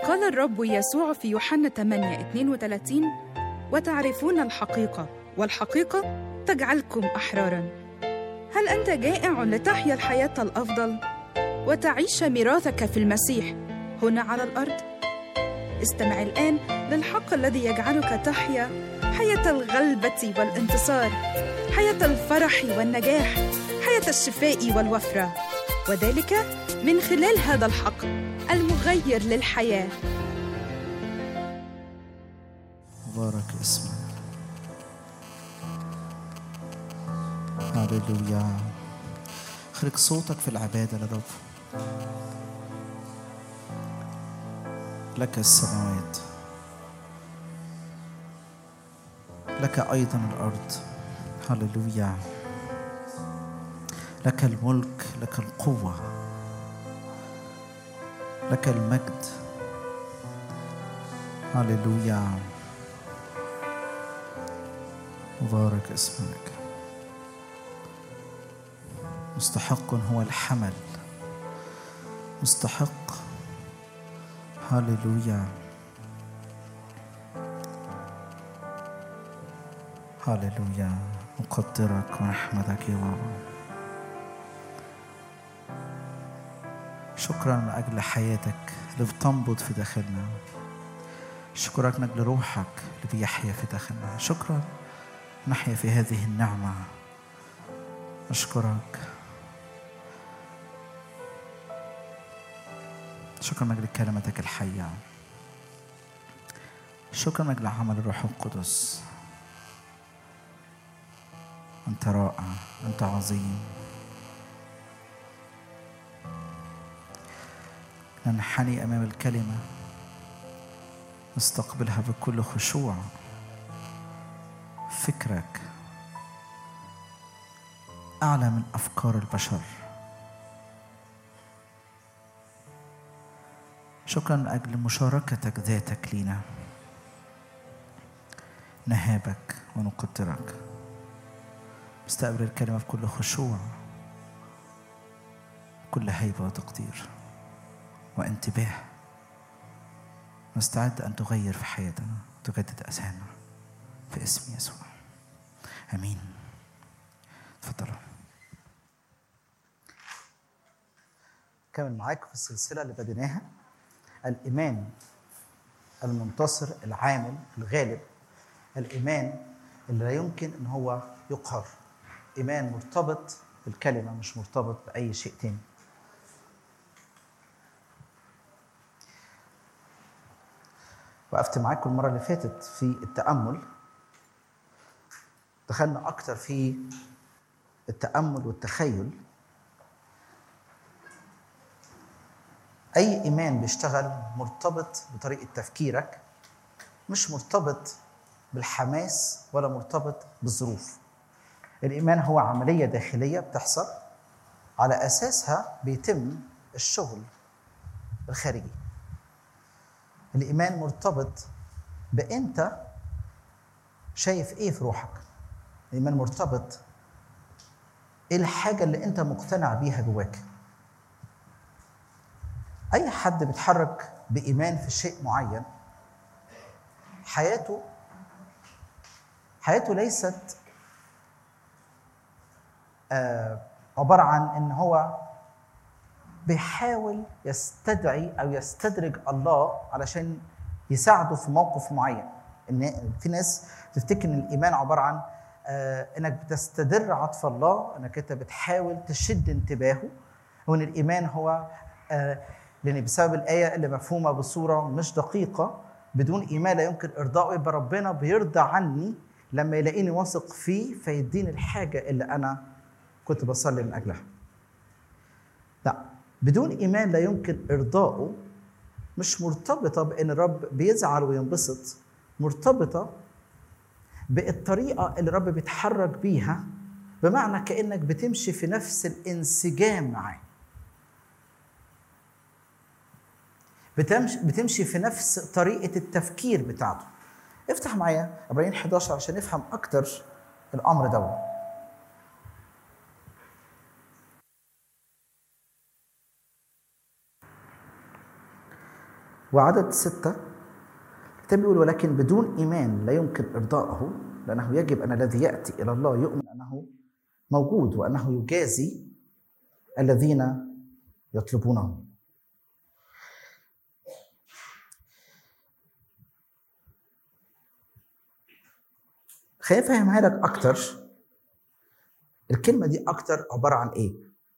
قال الرب يسوع في يوحنا 8 32 وتعرفون الحقيقة والحقيقة تجعلكم أحرارا هل أنت جائع لتحيا الحياة الأفضل وتعيش ميراثك في المسيح هنا على الأرض؟ استمع الآن للحق الذي يجعلك تحيا حياة الغلبة والانتصار حياة الفرح والنجاح حياة الشفاء والوفرة وذلك من خلال هذا الحق المغير للحياة مبارك اسمك هللويا خليك صوتك في العبادة لرب لك السماوات لك أيضا الأرض هللويا لك الملك لك القوة لك المجد هللويا مبارك اسمك مستحق هو الحمل مستحق هللويا هللويا نقدرك ونحمدك يا بابا شكرا من أجل حياتك اللي بتنبض في داخلنا شكرك من أجل روحك اللي بيحيا في داخلنا شكرا نحيا في هذه النعمة أشكرك شكرا من أجل كلمتك الحية شكرا من أجل عمل الروح القدس أنت رائع أنت عظيم ننحني أمام الكلمة نستقبلها بكل خشوع فكرك أعلى من أفكار البشر شكرا من أجل مشاركتك ذاتك لينا نهابك ونقدرك استقبل الكلمة بكل خشوع كل هيبة وتقدير وانتباه مستعد أن تغير في حياتنا تجدد أذهاننا في اسم يسوع امين تفضلوا كمل معاكم في السلسله اللي بديناها الايمان المنتصر العامل الغالب الايمان اللي لا يمكن ان هو يقهر ايمان مرتبط بالكلمه مش مرتبط باي شيء تاني وقفت معاكم المره اللي فاتت في التامل دخلنا اكتر في التامل والتخيل اي ايمان بيشتغل مرتبط بطريقه تفكيرك مش مرتبط بالحماس ولا مرتبط بالظروف الايمان هو عمليه داخليه بتحصل على اساسها بيتم الشغل الخارجي الايمان مرتبط بانت شايف ايه في روحك الايمان مرتبط ايه الحاجه اللي انت مقتنع بيها جواك اي حد بيتحرك بايمان في شيء معين حياته حياته ليست آه عباره عن ان هو بيحاول يستدعي او يستدرج الله علشان يساعده في موقف معين ان في ناس تفتكر ان الايمان عباره عن آه انك بتستدر عطف الله انك انت بتحاول تشد انتباهه وان الايمان هو آه لان بسبب الايه اللي مفهومه بصوره مش دقيقه بدون ايمان لا يمكن ارضائه يبقى ربنا بيرضى عني لما يلاقيني واثق فيه فيديني الحاجه اللي انا كنت بصلي من اجلها. لا بدون ايمان لا يمكن ارضائه مش مرتبطه بان الرب بيزعل وينبسط مرتبطه بالطريقه اللي الرب بيتحرك بيها بمعنى كانك بتمشي في نفس الانسجام معاه. بتمشي بتمشي في نفس طريقه التفكير بتاعته. افتح معايا عبرين 11 عشان نفهم اكتر الامر دوت. وعدد ستة الكتاب بيقول ولكن بدون إيمان لا يمكن إرضائه لأنه يجب أن الذي يأتي إلى الله يؤمن أنه موجود وأنه يجازي الذين يطلبونه خليني افهمها لك اكتر الكلمه دي اكتر عباره عن ايه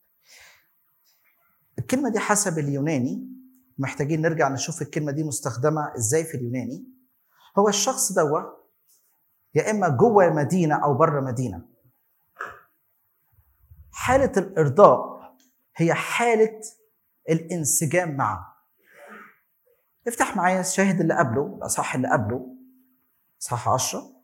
الكلمه دي حسب اليوناني محتاجين نرجع نشوف الكلمه دي مستخدمه ازاي في اليوناني هو الشخص دوا يا اما جوه مدينه او بره مدينه حاله الارضاء هي حاله الانسجام معه افتح معايا الشاهد اللي قبله الاصح اللي قبله صح 10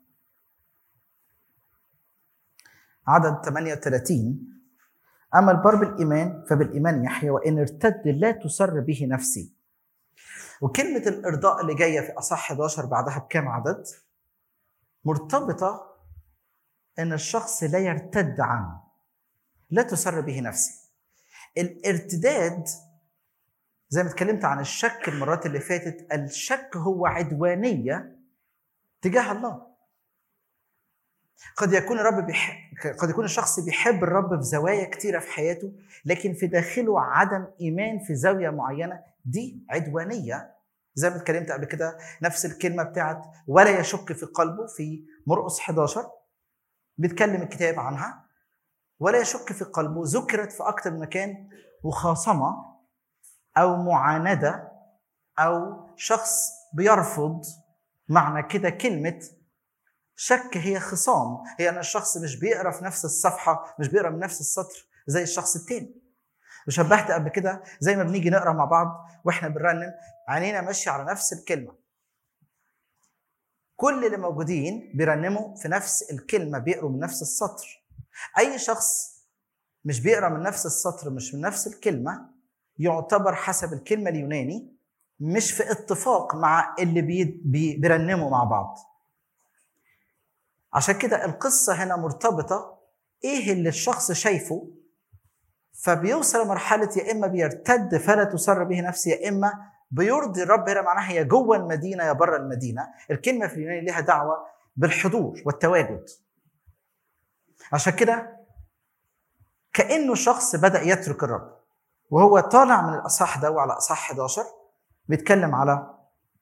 عدد 38 أما البر بالإيمان فبالإيمان يحيى وإن ارتد لا تسر به نفسي وكلمة الإرضاء اللي جاية في أصح 11 بعدها بكام عدد مرتبطة إن الشخص لا يرتد عنه لا تسر به نفسي الارتداد زي ما اتكلمت عن الشك المرات اللي فاتت الشك هو عدوانية تجاه الله قد يكون الرب بيح... قد يكون الشخص بيحب الرب في زوايا كتيره في حياته لكن في داخله عدم ايمان في زاويه معينه دي عدوانيه زي ما اتكلمت قبل كده نفس الكلمه بتاعت ولا يشك في قلبه في مرقس 11 بيتكلم الكتاب عنها ولا يشك في قلبه ذكرت في اكتر من مكان مخاصمه او معانده او شخص بيرفض معنى كده كلمه شك هي خصام هي ان الشخص مش بيقرا في نفس الصفحه مش بيقرا من نفس السطر زي الشخص التاني وشبهت قبل كده زي ما بنيجي نقرا مع بعض واحنا بنرنم عينينا ماشيه على نفس الكلمه كل اللي موجودين بيرنموا في نفس الكلمه بيقروا من نفس السطر اي شخص مش بيقرا من نفس السطر مش من نفس الكلمه يعتبر حسب الكلمه اليوناني مش في اتفاق مع اللي بي بي بيرنموا مع بعض عشان كده القصة هنا مرتبطة ايه اللي الشخص شايفه فبيوصل لمرحلة يا إما بيرتد فلا تسر به نفسي يا إما بيرضي الرب هنا معناها هي جوه المدينة يا بره المدينة الكلمة في اليوناني لها دعوة بالحضور والتواجد عشان كده كأنه شخص بدأ يترك الرب وهو طالع من الأصح ده وعلى أصح 11 بيتكلم على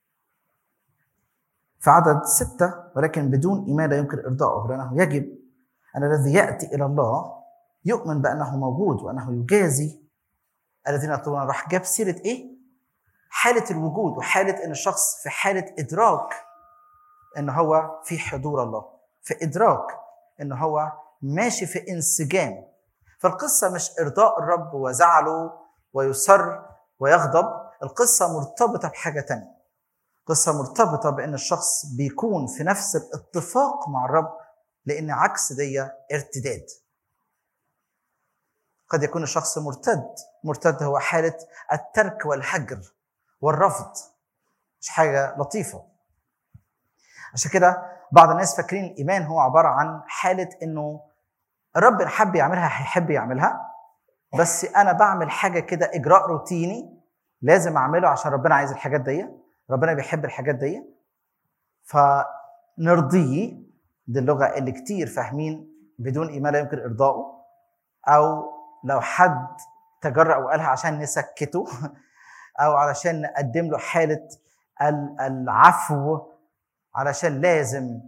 في عدد ستة ولكن بدون إيمان لا يمكن إرضائه لأنه يجب أن الذي يأتي إلى الله يؤمن بأنه موجود وأنه يجازي الذين يطلبون راح جاب سيرة إيه؟ حالة الوجود وحالة إن الشخص في حالة إدراك إن هو في حضور الله في إدراك إن هو ماشي في انسجام فالقصة مش إرضاء الرب وزعله ويسر ويغضب القصة مرتبطة بحاجة تانية قصة مرتبطة بأن الشخص بيكون في نفس الاتفاق مع الرب لأن عكس دي ارتداد قد يكون الشخص مرتد مرتد هو حالة الترك والهجر والرفض مش حاجة لطيفة عشان كده بعض الناس فاكرين الإيمان هو عبارة عن حالة إنه الرب حب يعملها هيحب يعملها بس أنا بعمل حاجة كده إجراء روتيني لازم أعمله عشان ربنا عايز الحاجات دي ربنا بيحب الحاجات دي فنرضيه دي اللغه اللي كتير فاهمين بدون ايمان لا يمكن ارضائه او لو حد تجرأ وقالها عشان نسكته او علشان نقدم له حاله العفو علشان لازم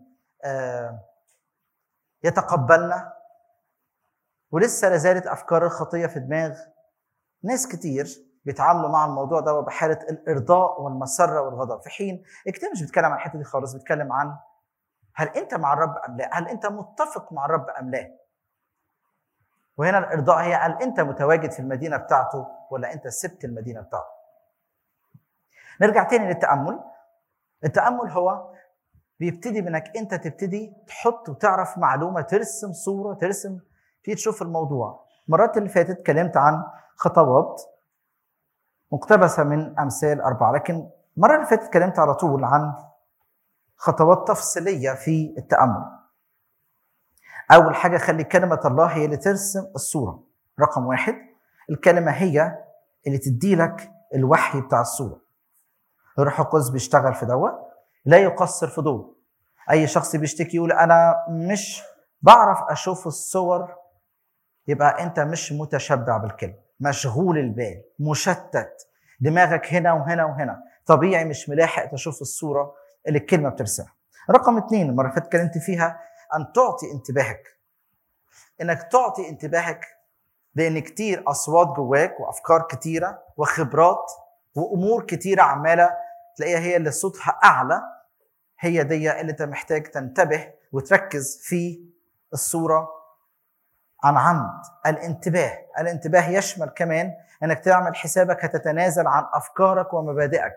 يتقبلنا ولسه لازالت افكار الخطيه في دماغ ناس كتير بيتعاملوا مع الموضوع ده بحاله الارضاء والمسره والغضب في حين الكتاب مش بيتكلم عن الحته دي خالص بيتكلم عن هل انت مع الرب ام لا؟ هل انت متفق مع الرب ام لا؟ وهنا الارضاء هي هل انت متواجد في المدينه بتاعته ولا انت سبت المدينه بتاعته؟ نرجع تاني للتامل التامل هو بيبتدي منك انت تبتدي تحط وتعرف معلومه ترسم صوره ترسم تيجي تشوف الموضوع المرات اللي فاتت اتكلمت عن خطوات مقتبسة من أمثال أربعة لكن المرة اللي فاتت اتكلمت على طول عن خطوات تفصيلية في التأمل أول حاجة خلي كلمة الله هي اللي ترسم الصورة رقم واحد الكلمة هي اللي تدي لك الوحي بتاع الصورة الروح القدس بيشتغل في دوا لا يقصر في دور اي شخص بيشتكي يقول انا مش بعرف اشوف الصور يبقى انت مش متشبع بالكلمه مشغول البال مشتت دماغك هنا وهنا وهنا طبيعي مش ملاحق تشوف الصوره اللي الكلمه بترسمها رقم اثنين المره اللي فاتت اتكلمت فيها ان تعطي انتباهك انك تعطي انتباهك لان كتير اصوات جواك وافكار كتيره وخبرات وامور كتيره عماله تلاقيها هي اللي صوتها اعلى هي دي اللي انت محتاج تنتبه وتركز في الصوره عن عمد الانتباه الانتباه يشمل كمان انك تعمل حسابك هتتنازل عن افكارك ومبادئك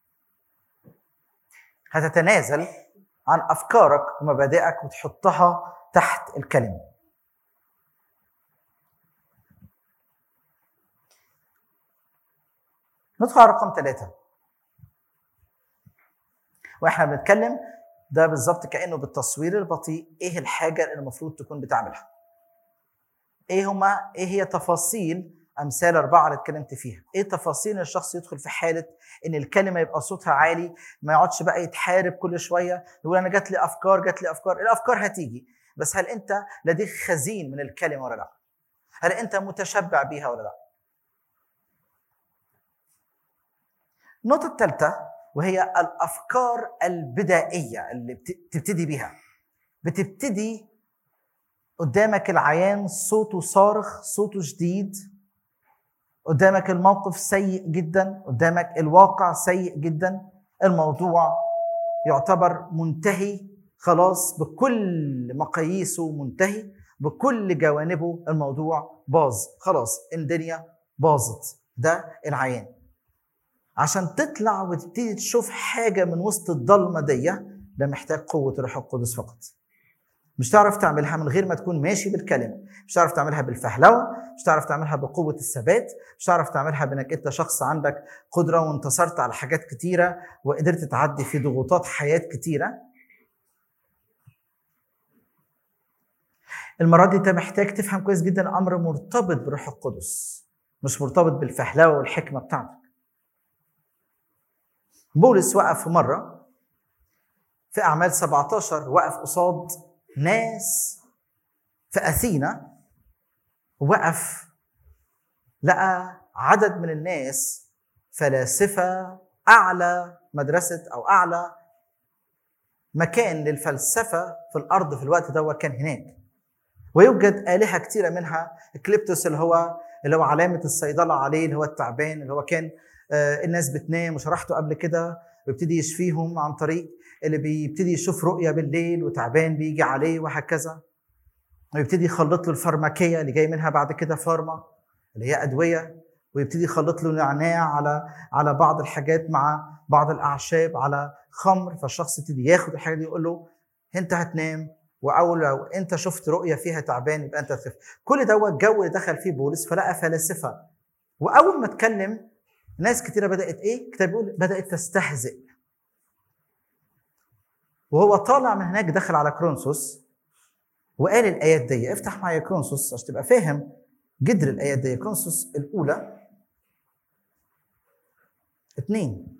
هتتنازل عن افكارك ومبادئك وتحطها تحت الكلمه ندخل على رقم ثلاثة واحنا بنتكلم ده بالظبط كانه بالتصوير البطيء ايه الحاجه اللي المفروض تكون بتعملها ايه هما ايه هي تفاصيل امثال اربعه اللي اتكلمت فيها ايه تفاصيل الشخص يدخل في حاله ان الكلمه يبقى صوتها عالي ما يقعدش بقى يتحارب كل شويه يقول انا جات لي افكار جات لي افكار الافكار هتيجي بس هل انت لديك خزين من الكلمه ولا لا هل انت متشبع بيها ولا لا النقطه الثالثه وهي الافكار البدائيه اللي بتبتدي بيها بتبتدي قدامك العيان صوته صارخ صوته شديد قدامك الموقف سيء جدا قدامك الواقع سيء جدا الموضوع يعتبر منتهي خلاص بكل مقاييسه منتهي بكل جوانبه الموضوع باظ خلاص الدنيا باظت ده العيان عشان تطلع وتبتدي تشوف حاجة من وسط الضلمة دي ده محتاج قوة الروح القدس فقط مش تعرف تعملها من غير ما تكون ماشي بالكلمة مش تعرف تعملها بالفهلوة مش تعرف تعملها بقوة الثبات مش تعرف تعملها بانك انت شخص عندك قدرة وانتصرت على حاجات كتيرة وقدرت تعدي في ضغوطات حياة كتيرة المرة دي انت محتاج تفهم كويس جدا امر مرتبط بروح القدس مش مرتبط بالفهلوة والحكمة بتاعتك بولس وقف في مرة في أعمال 17 وقف قصاد ناس في أثينا وقف لقى عدد من الناس فلاسفة أعلى مدرسة أو أعلى مكان للفلسفة في الأرض في الوقت ده كان هناك ويوجد آلهة كثيرة منها كليبتوس اللي هو اللي هو علامة الصيدلة عليه اللي هو التعبان اللي هو كان الناس بتنام وشرحته قبل كده ويبتدي يشفيهم عن طريق اللي بيبتدي يشوف رؤية بالليل وتعبان بيجي عليه وهكذا ويبتدي يخلط له الفارماكية اللي جاي منها بعد كده فارما اللي هي أدوية ويبتدي يخلط له نعناع على على بعض الحاجات مع بعض الأعشاب على خمر فالشخص يبتدي ياخد الحاجة دي يقول له أنت هتنام واول لو انت شفت رؤيه فيها تعبان يبقى انت تخف كل ده الجو اللي دخل فيه بولس فلقى فلاسفه واول ما اتكلم ناس كتيره بدات ايه كتاب بيقول بدات تستهزئ وهو طالع من هناك دخل على كرونسوس وقال الايات دي افتح معايا كرونسوس عشان تبقى فاهم جدر الايات دي كرونسوس الاولى اثنين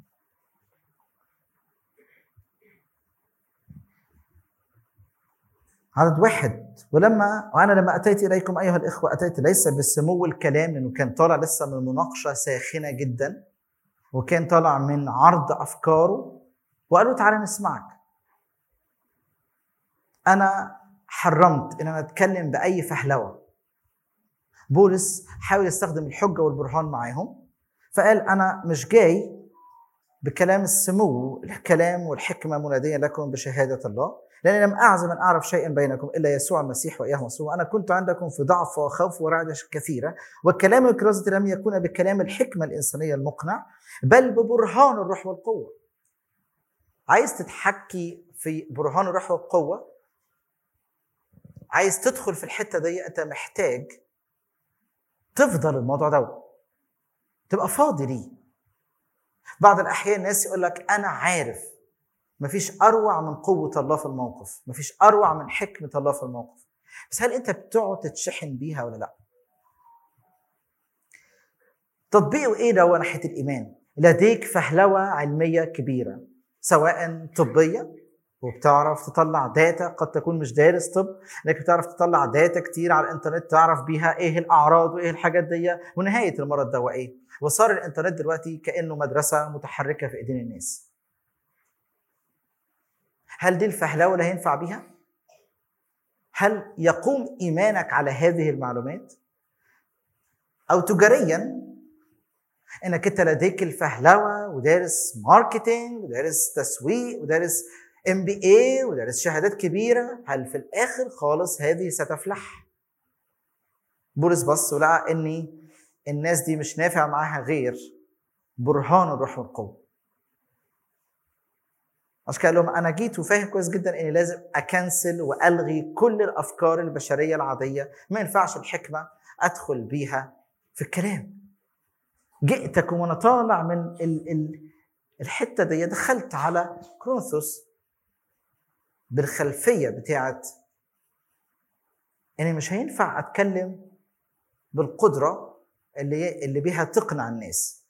عدد واحد ولما وانا لما اتيت اليكم ايها الاخوه اتيت ليس بسمو الكلام لانه كان طالع لسه من مناقشه ساخنه جدا وكان طالع من عرض افكاره وقالوا تعالى نسمعك انا حرمت ان انا اتكلم باي فهلوه بولس حاول يستخدم الحجه والبرهان معاهم فقال انا مش جاي بكلام السمو الكلام والحكمه مناديا لكم بشهاده الله لاني لم اعزم ان اعرف شيئا بينكم الا يسوع المسيح واياه مصروف انا كنت عندكم في ضعف وخوف ورعده كثيره والكلام الكرازه لم يكون بكلام الحكمه الانسانيه المقنع بل ببرهان الروح والقوه عايز تتحكي في برهان الروح والقوه عايز تدخل في الحته دي انت محتاج تفضل الموضوع ده تبقى فاضي ليه بعض الاحيان الناس يقول لك انا عارف مفيش اروع من قوه الله في الموقف مفيش اروع من حكمه الله في الموقف بس هل انت بتقعد تتشحن بيها ولا لا تطبيقه ايه ده ناحيه الايمان لديك فهلوه علميه كبيره سواء طبيه وبتعرف تطلع داتا قد تكون مش دارس طب لكن بتعرف تطلع داتا كتير على الانترنت تعرف بيها ايه الاعراض وايه الحاجات دي ونهايه المرض ده ايه وصار الانترنت دلوقتي كانه مدرسه متحركه في ايدين الناس هل دي الفهلوه اللي هينفع بيها هل يقوم ايمانك على هذه المعلومات او تجاريا انك انت لديك الفهلوه ودارس ماركتينج ودارس تسويق ودارس ام بي اي ودارس شهادات كبيره هل في الاخر خالص هذه ستفلح بولس بص ولقى ان الناس دي مش نافع معاها غير برهان الروح والقوه عشان كده قال لهم انا جيت وفاهم كويس جدا اني لازم اكنسل والغي كل الافكار البشريه العاديه ما ينفعش الحكمه ادخل بيها في الكلام جئتكم وانا طالع من ال ال الحته دي دخلت على كرونثوس بالخلفيه بتاعت اني مش هينفع اتكلم بالقدره اللي اللي بيها تقنع الناس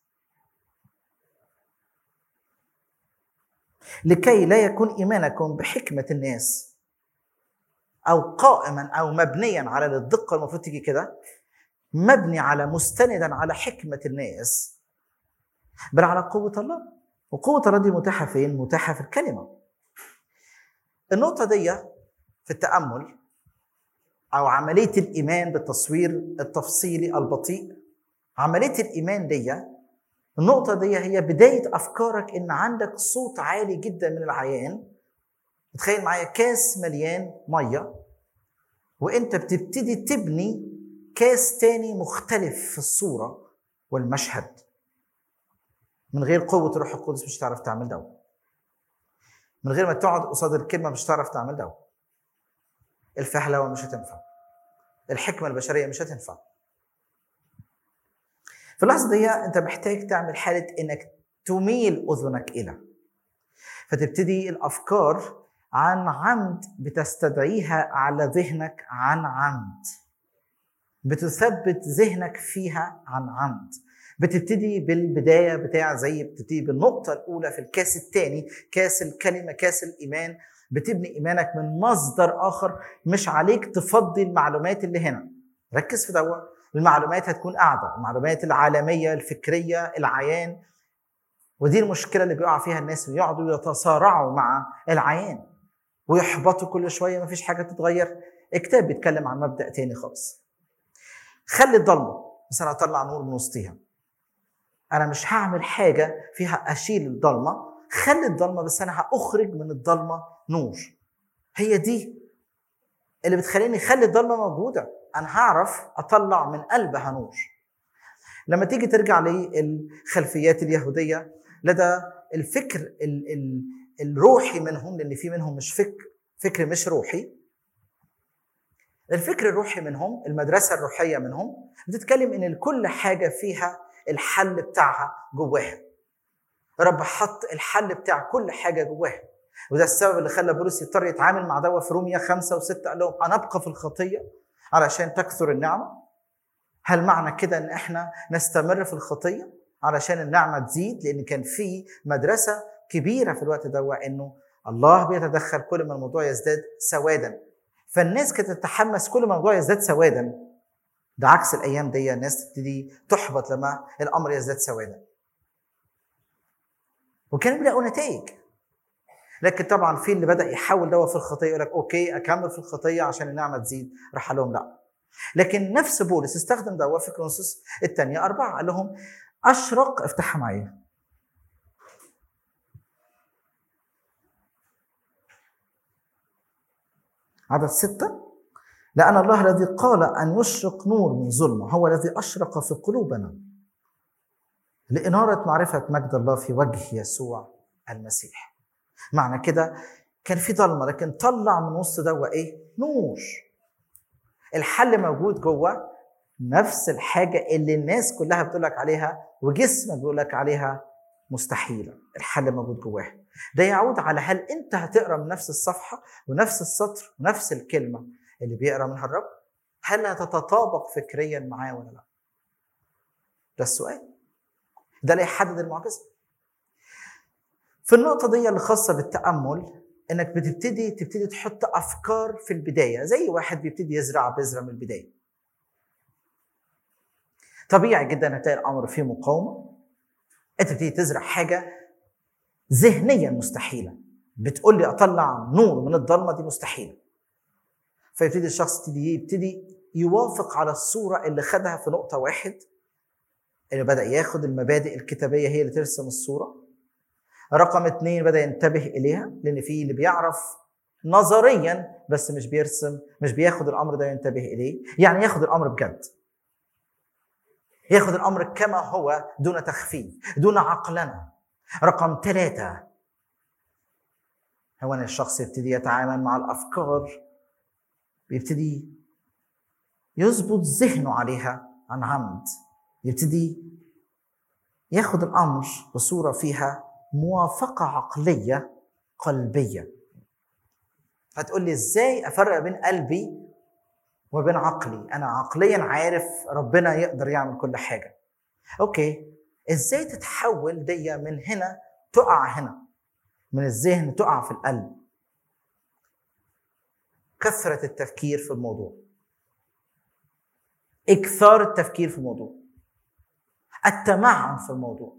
لكي لا يكون ايمانكم بحكمه الناس او قائما او مبنيا على الدقه المفروض تيجي كده مبني على مستندا على حكمه الناس بل على قوه الله وقوه الله دي متاحه فين؟ متاحه في الكلمه النقطه دي في التامل او عمليه الايمان بالتصوير التفصيلي البطيء عمليه الايمان دي النقطة دي هي بداية أفكارك إن عندك صوت عالي جدا من العيان تخيل معايا كاس مليان مية وأنت بتبتدي تبني كاس تاني مختلف في الصورة والمشهد من غير قوة الروح القدس مش هتعرف تعمل ده من غير ما تقعد قصاد الكلمة مش هتعرف تعمل ده الفهلوة مش هتنفع الحكمة البشرية مش هتنفع في اللحظه دي انت محتاج تعمل حاله انك تميل اذنك الى فتبتدي الافكار عن عمد بتستدعيها على ذهنك عن عمد بتثبت ذهنك فيها عن عمد بتبتدي بالبداية بتاع زي بتبتدي بالنقطة الأولى في الكاس الثاني كاس الكلمة كاس الإيمان بتبني إيمانك من مصدر آخر مش عليك تفضي المعلومات اللي هنا ركز في دوت المعلومات هتكون قاعده المعلومات العالميه الفكريه العيان ودي المشكله اللي بيقع فيها الناس بيقعدوا يتصارعوا مع العيان ويحبطوا كل شويه مفيش حاجه تتغير الكتاب بيتكلم عن مبدا تاني خالص خلي الضلمه بس انا هطلع نور من وسطيها انا مش هعمل حاجه فيها اشيل الضلمه خلي الضلمه بس انا هاخرج من الضلمه نور هي دي اللي بتخليني اخلي الضلمه موجوده انا هعرف اطلع من قلبها نور لما تيجي ترجع للخلفيات اليهوديه لدى الفكر ال ال الروحي منهم لان في منهم مش فكر فكر مش روحي الفكر الروحي منهم المدرسه الروحيه منهم بتتكلم ان كل حاجه فيها الحل بتاعها جواها رب حط الحل بتاع كل حاجه جواها وده السبب اللي خلى بولس يضطر يتعامل مع دوا في روميا خمسة وستة قال لهم أنا أبقى في الخطية علشان تكثر النعمة هل معنى كده ان احنا نستمر في الخطية علشان النعمة تزيد لان كان في مدرسة كبيرة في الوقت ده انه الله بيتدخل كل ما الموضوع يزداد سوادا فالناس كانت تتحمس كل ما الموضوع يزداد سوادا ده عكس الايام دي الناس تبتدي تحبط لما الامر يزداد سوادا وكانوا بيلاقوا نتائج لكن طبعا في اللي بدا يحاول دوا في الخطيه يقول لك اوكي اكمل في الخطيه عشان النعمه تزيد راح لهم لا لكن نفس بولس استخدم دوا في كرونسوس الثانيه اربعه قال لهم اشرق افتحها معايا عدد ستة لأن الله الذي قال أن يشرق نور من ظلمة هو الذي أشرق في قلوبنا لإنارة معرفة مجد الله في وجه يسوع المسيح معنى كده كان في ضلمه لكن طلع من وسط ده ايه؟ نور. الحل موجود جوه نفس الحاجه اللي الناس كلها بتقول لك عليها وجسمك بيقول لك عليها مستحيله، الحل موجود جواها. ده يعود على هل انت هتقرا من نفس الصفحه ونفس السطر ونفس الكلمه اللي بيقرا منها الرب؟ هل هتتطابق فكريا معاه ولا لا؟ ده السؤال. ده اللي يحدد المعجزه في النقطه دي اللي خاصه بالتامل انك بتبتدي تبتدي تحط افكار في البدايه زي واحد بيبتدي يزرع بذره من البدايه طبيعي جدا هتلاقي الامر فيه مقاومه انت بتبتدي تزرع حاجه ذهنيا مستحيله بتقول لي اطلع نور من الضلمه دي مستحيله فيبتدي الشخص يبتدي يبتدي يوافق على الصوره اللي خدها في نقطه واحد اللي بدا ياخد المبادئ الكتابيه هي اللي ترسم الصوره رقم اثنين بدا ينتبه اليها لان في اللي بيعرف نظريا بس مش بيرسم مش بياخد الامر ده ينتبه اليه يعني ياخد الامر بجد ياخد الامر كما هو دون تخفيف دون عقلنه رقم ثلاثه هو ان الشخص يبتدي يتعامل مع الافكار بيبتدي يظبط ذهنه عليها عن عمد يبتدي ياخد الامر بصوره فيها موافقه عقليه قلبيه هتقول لي ازاي افرق بين قلبي وبين عقلي انا عقليا عارف ربنا يقدر يعمل كل حاجه اوكي ازاي تتحول دي من هنا تقع هنا من الذهن تقع في القلب كثره التفكير في الموضوع اكثار التفكير في الموضوع التمعن في الموضوع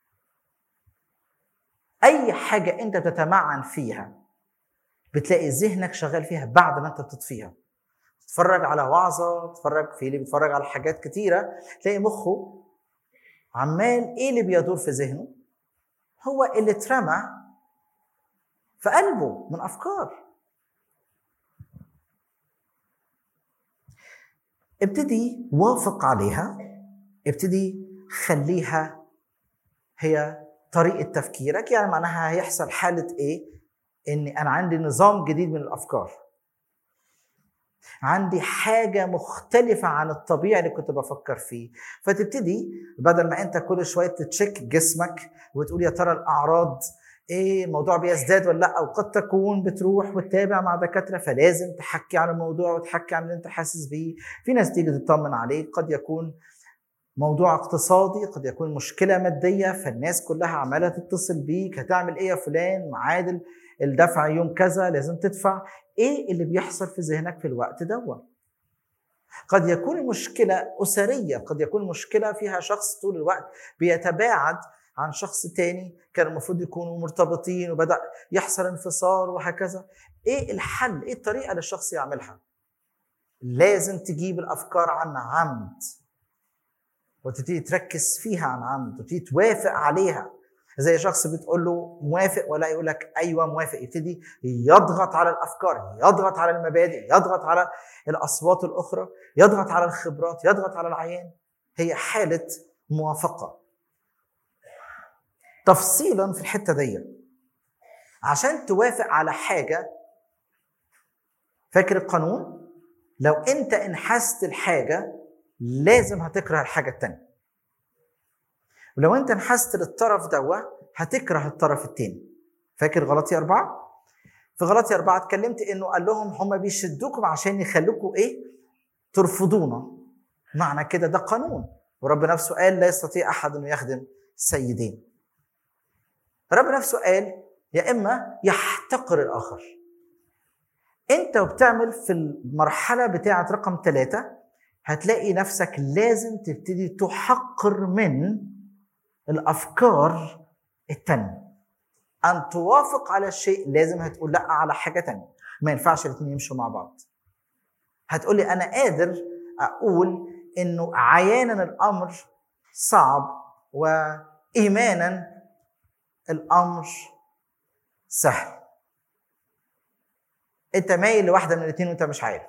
اي حاجه انت بتتمعن فيها بتلاقي ذهنك شغال فيها بعد ما انت بتطفيها تتفرج على وعظه تتفرج في اللي بيتفرج على حاجات كتيره تلاقي مخه عمال ايه اللي بيدور في ذهنه هو اللي اترمى في قلبه من افكار ابتدي وافق عليها ابتدي خليها هي طريقة تفكيرك يعني معناها هيحصل حالة ايه ان انا عندي نظام جديد من الافكار عندي حاجة مختلفة عن الطبيعي اللي كنت بفكر فيه فتبتدي بدل ما انت كل شوية تتشيك جسمك وتقول يا ترى الاعراض ايه الموضوع بيزداد ولا لا او قد تكون بتروح وتتابع مع دكاتره فلازم تحكي عن الموضوع وتحكي عن اللي انت حاسس بيه في ناس تيجي تطمن عليك قد يكون موضوع اقتصادي قد يكون مشكله ماديه فالناس كلها عماله تتصل بيك هتعمل ايه يا فلان معادل الدفع يوم كذا لازم تدفع ايه اللي بيحصل في ذهنك في الوقت دوت قد يكون مشكلة أسرية قد يكون مشكلة فيها شخص طول الوقت بيتباعد عن شخص تاني كان المفروض يكونوا مرتبطين وبدأ يحصل انفصال وهكذا ايه الحل ايه الطريقة اللي الشخص يعملها لازم تجيب الأفكار عن عمد وتبتدي تركز فيها عن عمد وتبتدي توافق عليها زي شخص بتقول له موافق ولا يقول لك ايوه موافق يبتدي يضغط على الافكار يضغط على المبادئ يضغط على الاصوات الاخرى يضغط على الخبرات يضغط على العيان هي حاله موافقه تفصيلا في الحته دي عشان توافق على حاجه فاكر القانون لو انت انحست الحاجه لازم هتكره الحاجه التانيه ولو انت انحست للطرف دوا هتكره الطرف التاني فاكر غلطي أربعة؟ في غلطي أربعة اتكلمت إنه قال لهم هم بيشدوكم عشان يخلوكم إيه؟ ترفضونا معنى كده ده قانون ورب نفسه قال لا يستطيع أحد إنه يخدم سيدين رب نفسه قال يا إما يحتقر الآخر أنت وبتعمل في المرحلة بتاعة رقم ثلاثة هتلاقي نفسك لازم تبتدي تحقر من الافكار التانية ان توافق على الشيء لازم هتقول لا على حاجه تانية ما ينفعش الاثنين يمشوا مع بعض هتقول لي انا قادر اقول انه عيانا الامر صعب وايمانا الامر سهل انت مايل لواحده من الاثنين وانت مش عارف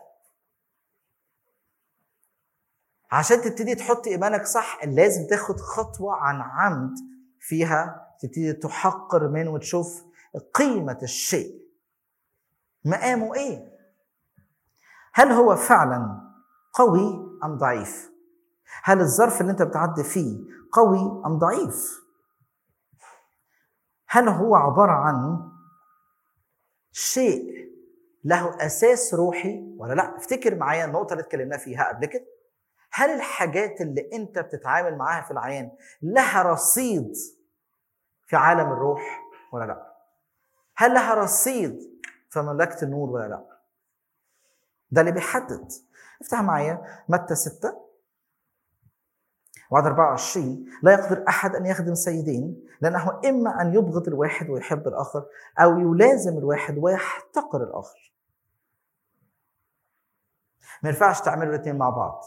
عشان تبتدي تحط ايمانك صح لازم تاخد خطوه عن عمد فيها تبتدي تحقر منه وتشوف قيمه الشيء مقامه ايه هل هو فعلا قوي ام ضعيف هل الظرف اللي انت بتعدي فيه قوي ام ضعيف هل هو عباره عن شيء له اساس روحي ولا لا افتكر معايا النقطه اللي اتكلمنا فيها قبل كده هل الحاجات اللي انت بتتعامل معاها في العيان لها رصيد في عالم الروح ولا لا هل لها رصيد في مملكه النور ولا لا ده اللي بيحدد افتح معايا متى 6 وعدد 24 لا يقدر احد ان يخدم سيدين لانه اما ان يبغض الواحد ويحب الاخر او يلازم الواحد ويحتقر الاخر ما ينفعش تعملوا الاثنين مع بعض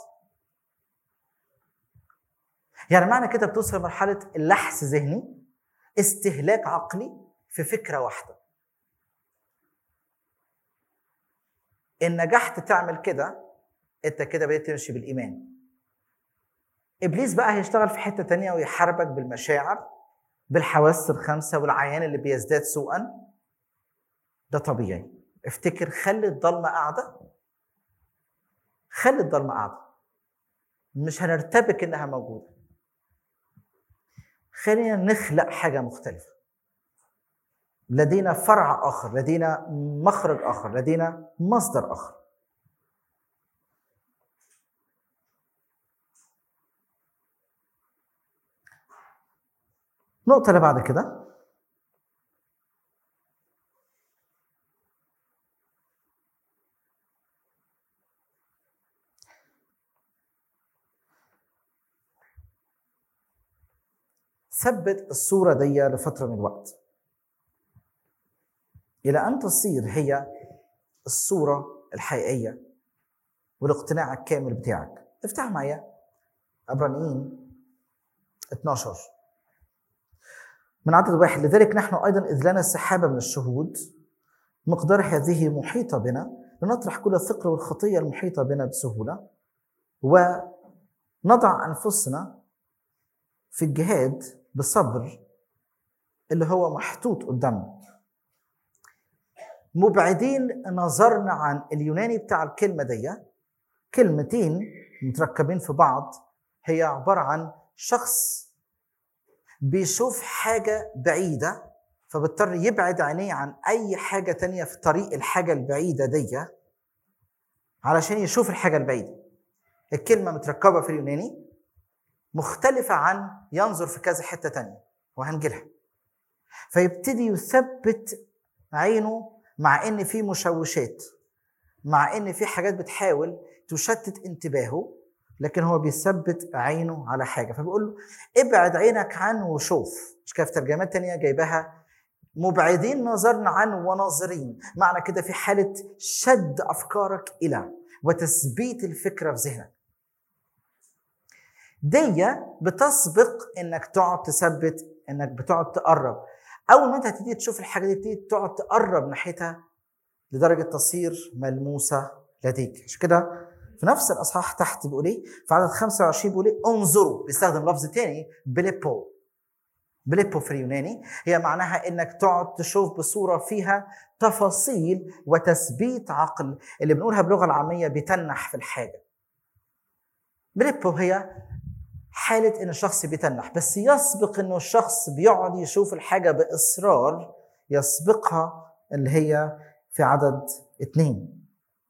يعني معنى كده بتوصل لمرحله اللحس ذهني استهلاك عقلي في فكره واحده ان نجحت تعمل كده انت كده بقيت تمشي بالايمان ابليس بقى هيشتغل في حته تانية ويحاربك بالمشاعر بالحواس الخمسه والعيان اللي بيزداد سوءا ده طبيعي افتكر خلي الضلمه قاعده خلي الضلمه قاعده مش هنرتبك انها موجوده خلينا نخلق حاجه مختلفه لدينا فرع اخر لدينا مخرج اخر لدينا مصدر اخر النقطة اللي بعد كده ثبت الصورة دي لفترة من الوقت إلى أن تصير هي الصورة الحقيقية والاقتناع الكامل بتاعك افتح معايا عبرانيين 12 من عدد واحد لذلك نحن أيضا إذ لنا سحابة من الشهود مقدار هذه محيطة بنا لنطرح كل الثقل والخطية المحيطة بنا بسهولة ونضع أنفسنا في الجهاد بصبر اللي هو محطوط قدامنا مبعدين نظرنا عن اليوناني بتاع الكلمة دي كلمتين متركبين في بعض هي عبارة عن شخص بيشوف حاجة بعيدة فبيضطر يبعد عينيه عن أي حاجة تانية في طريق الحاجة البعيدة دي علشان يشوف الحاجة البعيدة الكلمة متركبة في اليوناني مختلفة عن ينظر في كذا حتة تانية وهنجيلها فيبتدي يثبت عينه مع ان في مشوشات مع ان في حاجات بتحاول تشتت انتباهه لكن هو بيثبت عينه على حاجه فبيقول له ابعد عينك عنه وشوف مش كده في ترجمات تانية جايبها مبعدين نظرنا عنه وناظرين معنى كده في حاله شد افكارك الى وتثبيت الفكره في ذهنك دي بتسبق انك تقعد تثبت انك بتقعد تقرب اول ما انت هتبتدي تشوف الحاجه دي تبتدي تقعد تقرب ناحيتها لدرجه تصير ملموسه لديك عشان كده في نفس الاصحاح تحت بيقول ايه في عدد 25 بيقول ايه انظروا بيستخدم لفظ تاني بليبو بليبو في اليوناني هي معناها انك تقعد تشوف بصوره فيها تفاصيل وتثبيت عقل اللي بنقولها باللغه العاميه بيتنح في الحاجه بليبو هي حالة إن الشخص بيتنح بس يسبق إنه الشخص بيقعد يشوف الحاجة بإصرار يسبقها اللي هي في عدد اتنين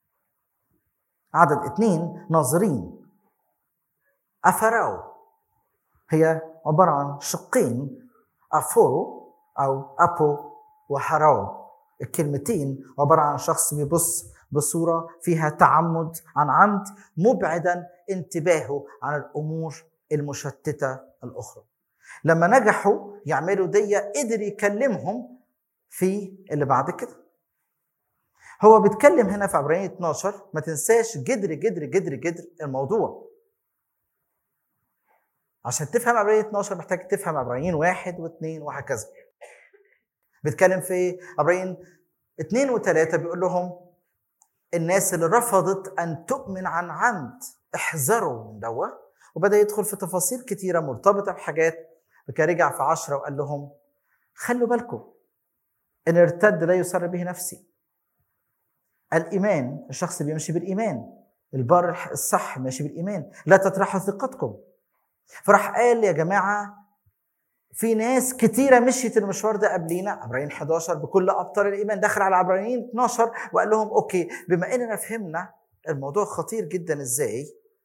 عدد اتنين ناظرين أفراو هي عبارة عن شقين أفو أو أبو وحراو الكلمتين عبارة عن شخص بيبص بصورة فيها تعمد عن عمد مبعدا انتباهه عن الأمور المشتته الاخرى لما نجحوا يعملوا دي قدر يكلمهم في اللي بعد كده هو بيتكلم هنا في عبرانية 12 ما تنساش جدر جدر جدر جدر الموضوع عشان تفهم عبرانية 12 محتاج تفهم عبرانيين واحد واثنين وهكذا بيتكلم في عبرانيين اثنين وثلاثة بيقول لهم الناس اللي رفضت أن تؤمن عن عمد احذروا من دوت وبدا يدخل في تفاصيل كتيره مرتبطه بحاجات فكان رجع في عشرة وقال لهم خلوا بالكم ان ارتد لا يسر به نفسي الايمان الشخص بيمشي بالايمان البار الصح ماشي بالايمان لا تطرحوا ثقتكم فراح قال يا جماعه في ناس كتيره مشيت المشوار ده قبلينا عبرانيين 11 بكل ابطال الايمان دخل على عبرانيين 12 وقال لهم اوكي بما اننا فهمنا الموضوع خطير جدا ازاي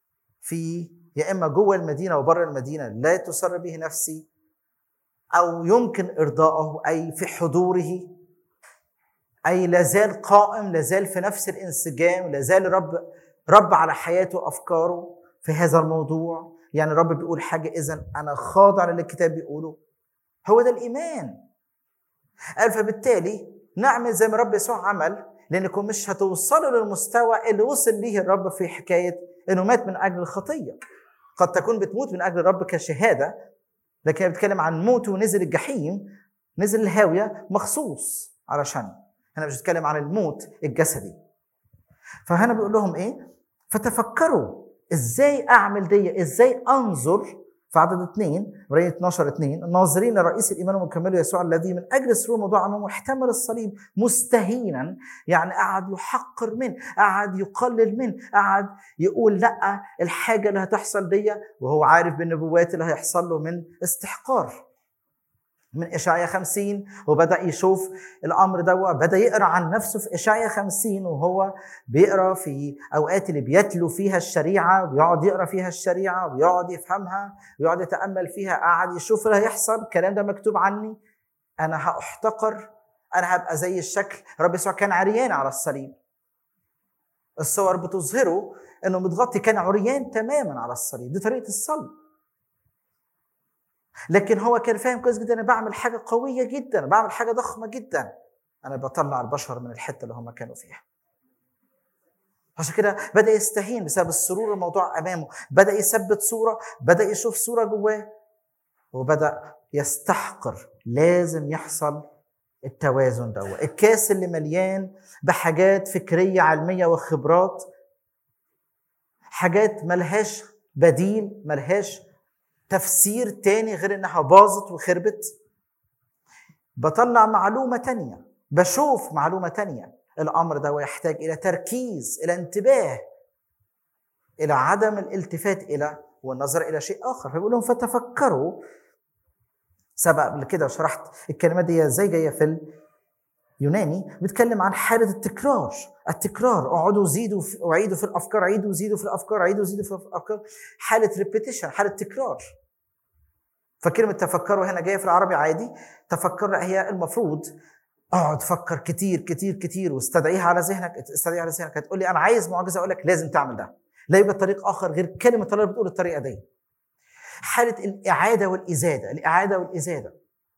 في يا اما جوه المدينه وبره المدينه لا تسر به نفسي او يمكن ارضائه اي في حضوره اي لازال قائم لازال في نفس الانسجام لازال رب رب على حياته وافكاره في هذا الموضوع يعني الرب بيقول حاجه اذا انا خاضع للي الكتاب بيقوله هو ده الايمان قال فبالتالي نعمل زي ما الرب يسوع عمل لانكم مش هتوصلوا للمستوى اللي وصل ليه الرب في حكايه انه مات من اجل الخطيه قد تكون بتموت من اجل الرب كشهاده لكن بتكلم عن موت ونزل الجحيم نزل الهاويه مخصوص علشان هنا مش بتكلم عن الموت الجسدي فهنا بيقول لهم ايه فتفكروا ازاي اعمل دي ازاي انظر في عدد اثنين ورأي 12 اثنين الناظرين لرئيس الايمان ومكمله يسوع الذي من اجل سرور موضوع امامه احتمل الصليب مستهينا يعني قعد يحقر منه قعد يقلل منه قعد يقول لا الحاجه اللي هتحصل دي وهو عارف بالنبوات اللي هيحصل له من استحقار من إشعيا خمسين وبدأ يشوف الأمر ده بدأ يقرأ عن نفسه في إشعيا خمسين وهو بيقرأ في أوقات اللي بيتلو فيها الشريعة ويقعد يقرأ فيها الشريعة ويقعد يفهمها ويقعد يتأمل فيها قعد يشوف اللي هيحصل الكلام ده مكتوب عني أنا هأحتقر أنا هبقى زي الشكل رب يسوع كان عريان على الصليب الصور بتظهره انه متغطي كان عريان تماما على الصليب دي طريقه الصلب لكن هو كان فاهم كويس جدا انا بعمل حاجه قويه جدا أنا بعمل حاجه ضخمه جدا انا بطلع البشر من الحته اللي هم كانوا فيها عشان كده بدا يستهين بسبب السرور الموضوع امامه بدا يثبت صوره بدا يشوف صوره جواه وبدا يستحقر لازم يحصل التوازن ده الكاس اللي مليان بحاجات فكريه علميه وخبرات حاجات ملهاش بديل ملهاش تفسير تاني غير انها باظت وخربت بطلع معلومة تانية بشوف معلومة تانية الأمر ده يحتاج إلى تركيز إلى انتباه إلى عدم الالتفات إلى والنظر إلى شيء آخر فبيقول لهم فتفكروا سبق قبل كده شرحت الكلمات دي ازاي جايه في اليوناني بيتكلم عن حاله التكرار التكرار اقعدوا زيدوا وعيدوا في الافكار عيدوا زيدوا في الافكار عيدوا زيدوا في الافكار حاله ريبيتيشن حاله تكرار فكلمه تفكروا هنا جايه في العربي عادي تفكر هي المفروض اقعد فكر كتير كتير كتير واستدعيها على ذهنك استدعيها على ذهنك هتقول لي انا عايز معجزه اقول لك لازم تعمل ده لا يبقى طريق اخر غير كلمه الله بتقول الطريقه دي حاله الاعاده والازاده الاعاده والازاده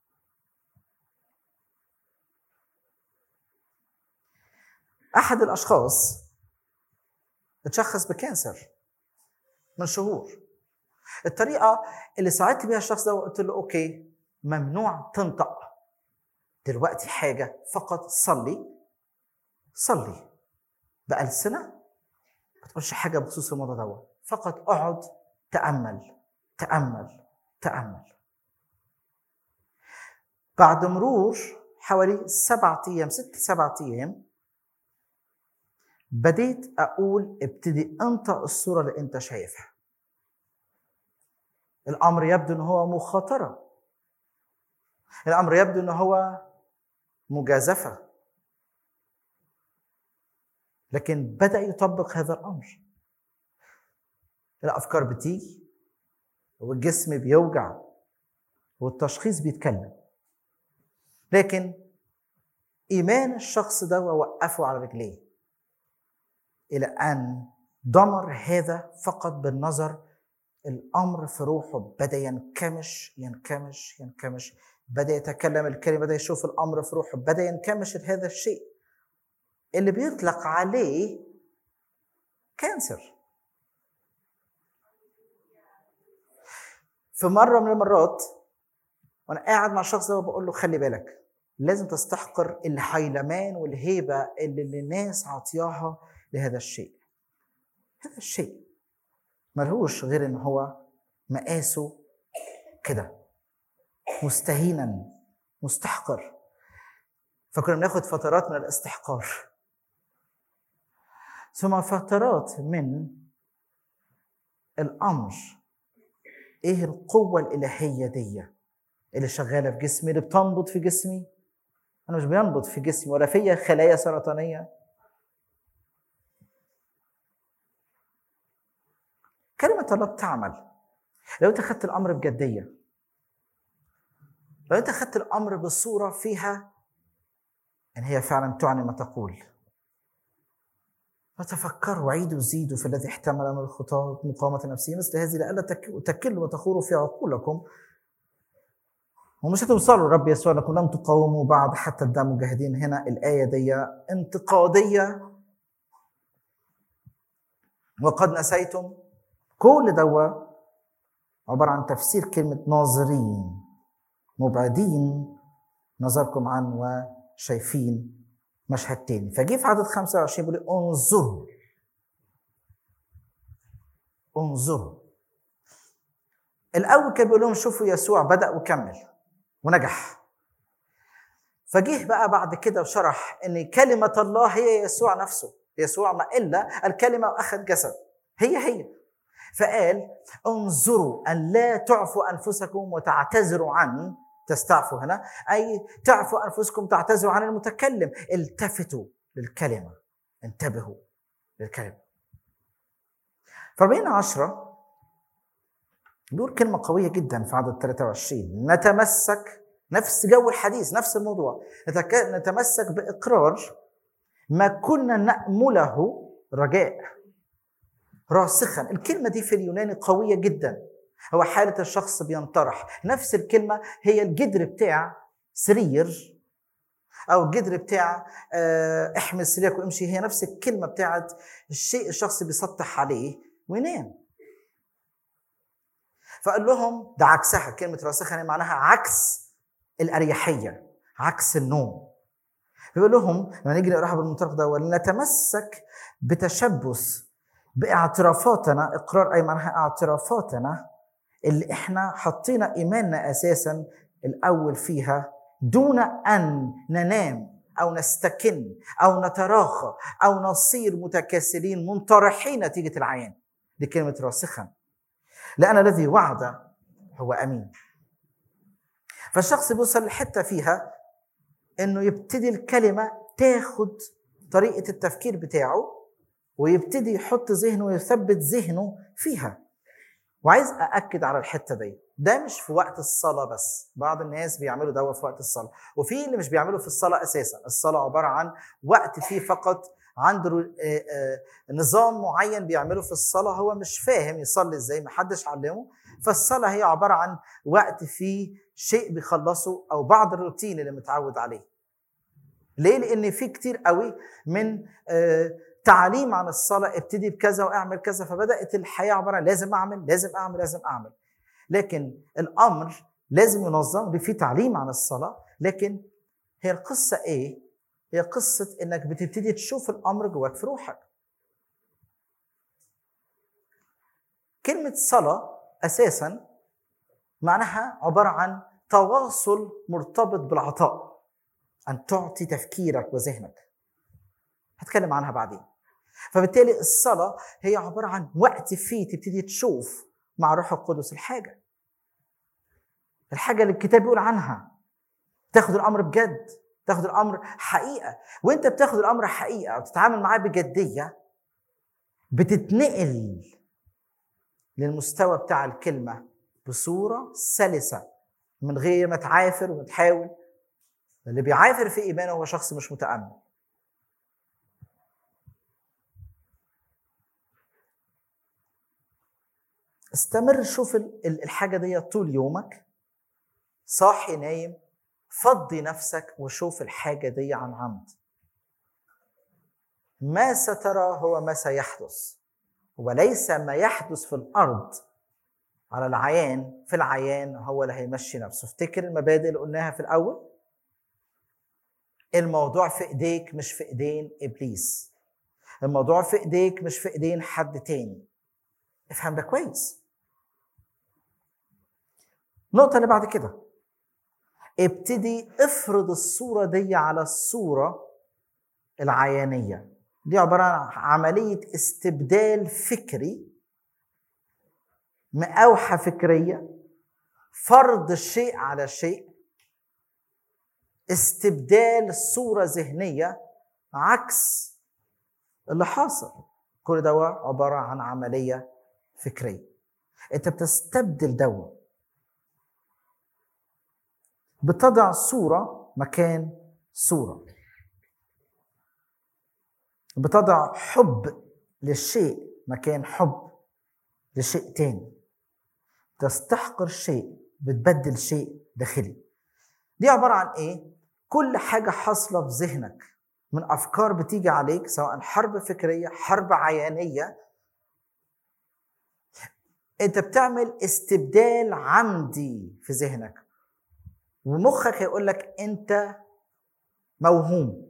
احد الاشخاص اتشخص بكانسر من شهور الطريقه اللي ساعدت بيها الشخص ده وقلت له اوكي ممنوع تنطق دلوقتي حاجه فقط صلي صلي بألسنة ما تقولش حاجة بخصوص الموضوع ده فقط اقعد تأمل تأمل تأمل بعد مرور حوالي سبعة أيام ست سبعة أيام بديت أقول ابتدي أنطق الصورة اللي أنت شايفها الأمر يبدو أنه هو مخاطرة الأمر يبدو أنه هو مجازفة لكن بدأ يطبق هذا الأمر الأفكار بتيجي والجسم بيوجع والتشخيص بيتكلم لكن إيمان الشخص ده وقفه على رجليه إلى أن دمر هذا فقط بالنظر الأمر في روحه بدأ ينكمش ينكمش ينكمش بدأ يتكلم الكلمة بدأ يشوف الأمر في روحه بدأ ينكمش هذا الشيء اللي بيطلق عليه كانسر في مرة من المرات وأنا قاعد مع الشخص ده وبقول له خلي بالك لازم تستحقر الهيلمان والهيبة اللي الناس عطياها لهذا الشيء هذا الشيء ملهوش غير ان هو مقاسه كده مستهينا مستحقر فكنا بناخد فترات من الاستحقار ثم فترات من الامر ايه القوه الالهيه دي اللي شغاله في جسمي اللي بتنبض في جسمي انا مش بينبض في جسمي ولا فيا خلايا سرطانيه كلمة كلمة الله بتعمل لو انت خدت الامر بجديه لو انت خدت الامر بصوره فيها ان هي فعلا تعني ما تقول فتفكروا وعيدوا وزيدوا في الذي احتمل من الخطاة مقامة نفسية مثل هذه لئلا تك- تكلوا وتخوروا في عقولكم ومش هتوصلوا رب يسوع لكم لم تقاوموا بعد حتى الدم مجاهدين هنا الآية دي انتقادية وقد نسيتم كل دوا عبارة عن تفسير كلمة ناظرين مبعدين نظركم عن وشايفين مشهد تاني فجه في عدد 25 بيقول انظروا انظروا الاول كان بيقول لهم شوفوا يسوع بدا وكمل ونجح فجه بقى بعد كده وشرح ان كلمه الله هي يسوع نفسه يسوع ما الا الكلمه واخذ جسد هي هي فقال انظروا ان لا تعفوا انفسكم وتعتذروا عن تستعفوا هنا اي تعفوا انفسكم تعتذروا عن المتكلم التفتوا للكلمه انتبهوا للكلمه فربنا عشرة بيقول كلمة قوية جدا في عدد 23 نتمسك نفس جو الحديث نفس الموضوع نتك- نتمسك بإقرار ما كنا نأمله رجاء راسخا الكلمة دي في اليوناني قوية جدا هو حالة الشخص بينطرح نفس الكلمة هي الجدر بتاع سرير أو الجدر بتاع آه، احمل سريرك وامشي هي نفس الكلمة بتاعت الشيء الشخص بيسطح عليه وينام فقال لهم ده عكسها كلمة راسخة يعني معناها عكس الأريحية عكس النوم بيقول لهم لما نيجي نقراها بالمنطلق ده ولنتمسك بتشبث باعترافاتنا اقرار اي معناها اعترافاتنا اللي احنا حطينا ايماننا اساسا الاول فيها دون ان ننام او نستكن او نتراخى او نصير متكاسلين منطرحين نتيجه العيان دي كلمه راسخا لان الذي وعد هو امين فالشخص بيوصل لحته فيها انه يبتدي الكلمه تاخد طريقه التفكير بتاعه ويبتدي يحط ذهنه ويثبت ذهنه فيها وعايز أأكد على الحتة دي ده مش في وقت الصلاة بس بعض الناس بيعملوا ده في وقت الصلاة وفي اللي مش بيعملوا في الصلاة أساسا الصلاة عبارة عن وقت فيه فقط عنده رو- آه، آه، نظام معين بيعمله في الصلاة هو مش فاهم يصلي ازاي محدش علمه فالصلاة هي عبارة عن وقت فيه شيء بيخلصه أو بعض الروتين اللي متعود عليه ليه؟ لأن في كتير قوي من آه، تعليم عن الصلاة ابتدي بكذا واعمل كذا فبدأت الحياة عبارة عن لازم أعمل لازم أعمل لازم أعمل لكن الأمر لازم ينظم في تعليم عن الصلاة لكن هي القصة إيه؟ هي قصة إنك بتبتدي تشوف الأمر جواك في روحك كلمة صلاة أساسا معناها عبارة عن تواصل مرتبط بالعطاء أن تعطي تفكيرك وذهنك هتكلم عنها بعدين فبالتالي الصلاة هي عبارة عن وقت فيه تبتدي تشوف مع روح القدس الحاجة الحاجة اللي الكتاب بيقول عنها تاخد الأمر بجد تاخد الأمر حقيقة وانت بتاخد الأمر حقيقة وتتعامل معاه بجدية بتتنقل للمستوى بتاع الكلمة بصورة سلسة من غير ما تعافر وتحاول اللي بيعافر في إيمانه هو شخص مش متأمل استمر شوف ال- ال- الحاجة دي طول يومك صاحي نايم فضي نفسك وشوف الحاجة دي عن عمد ما سترى هو ما سيحدث وليس ما يحدث في الأرض على العيان في العيان هو اللي هيمشي نفسه افتكر المبادئ اللي قلناها في الأول الموضوع في ايديك مش في ايدين ابليس الموضوع في ايديك مش في ايدين حد تاني افهم ده كويس النقطة اللي بعد كده ابتدي افرض الصورة دي على الصورة العيانية دي عبارة عن عملية استبدال فكري مقاوحة فكرية فرض الشيء على شيء استبدال صورة ذهنية عكس اللي حاصل كل ده عبارة عن عملية فكرية انت بتستبدل دوا بتضع صورة مكان صورة بتضع حب للشيء مكان حب لشيء تاني تستحقر شيء بتبدل شيء داخلي دي عبارة عن ايه؟ كل حاجة حاصلة في ذهنك من أفكار بتيجي عليك سواء حرب فكرية حرب عيانية انت بتعمل استبدال عمدي في ذهنك ومخك هيقول لك انت موهوم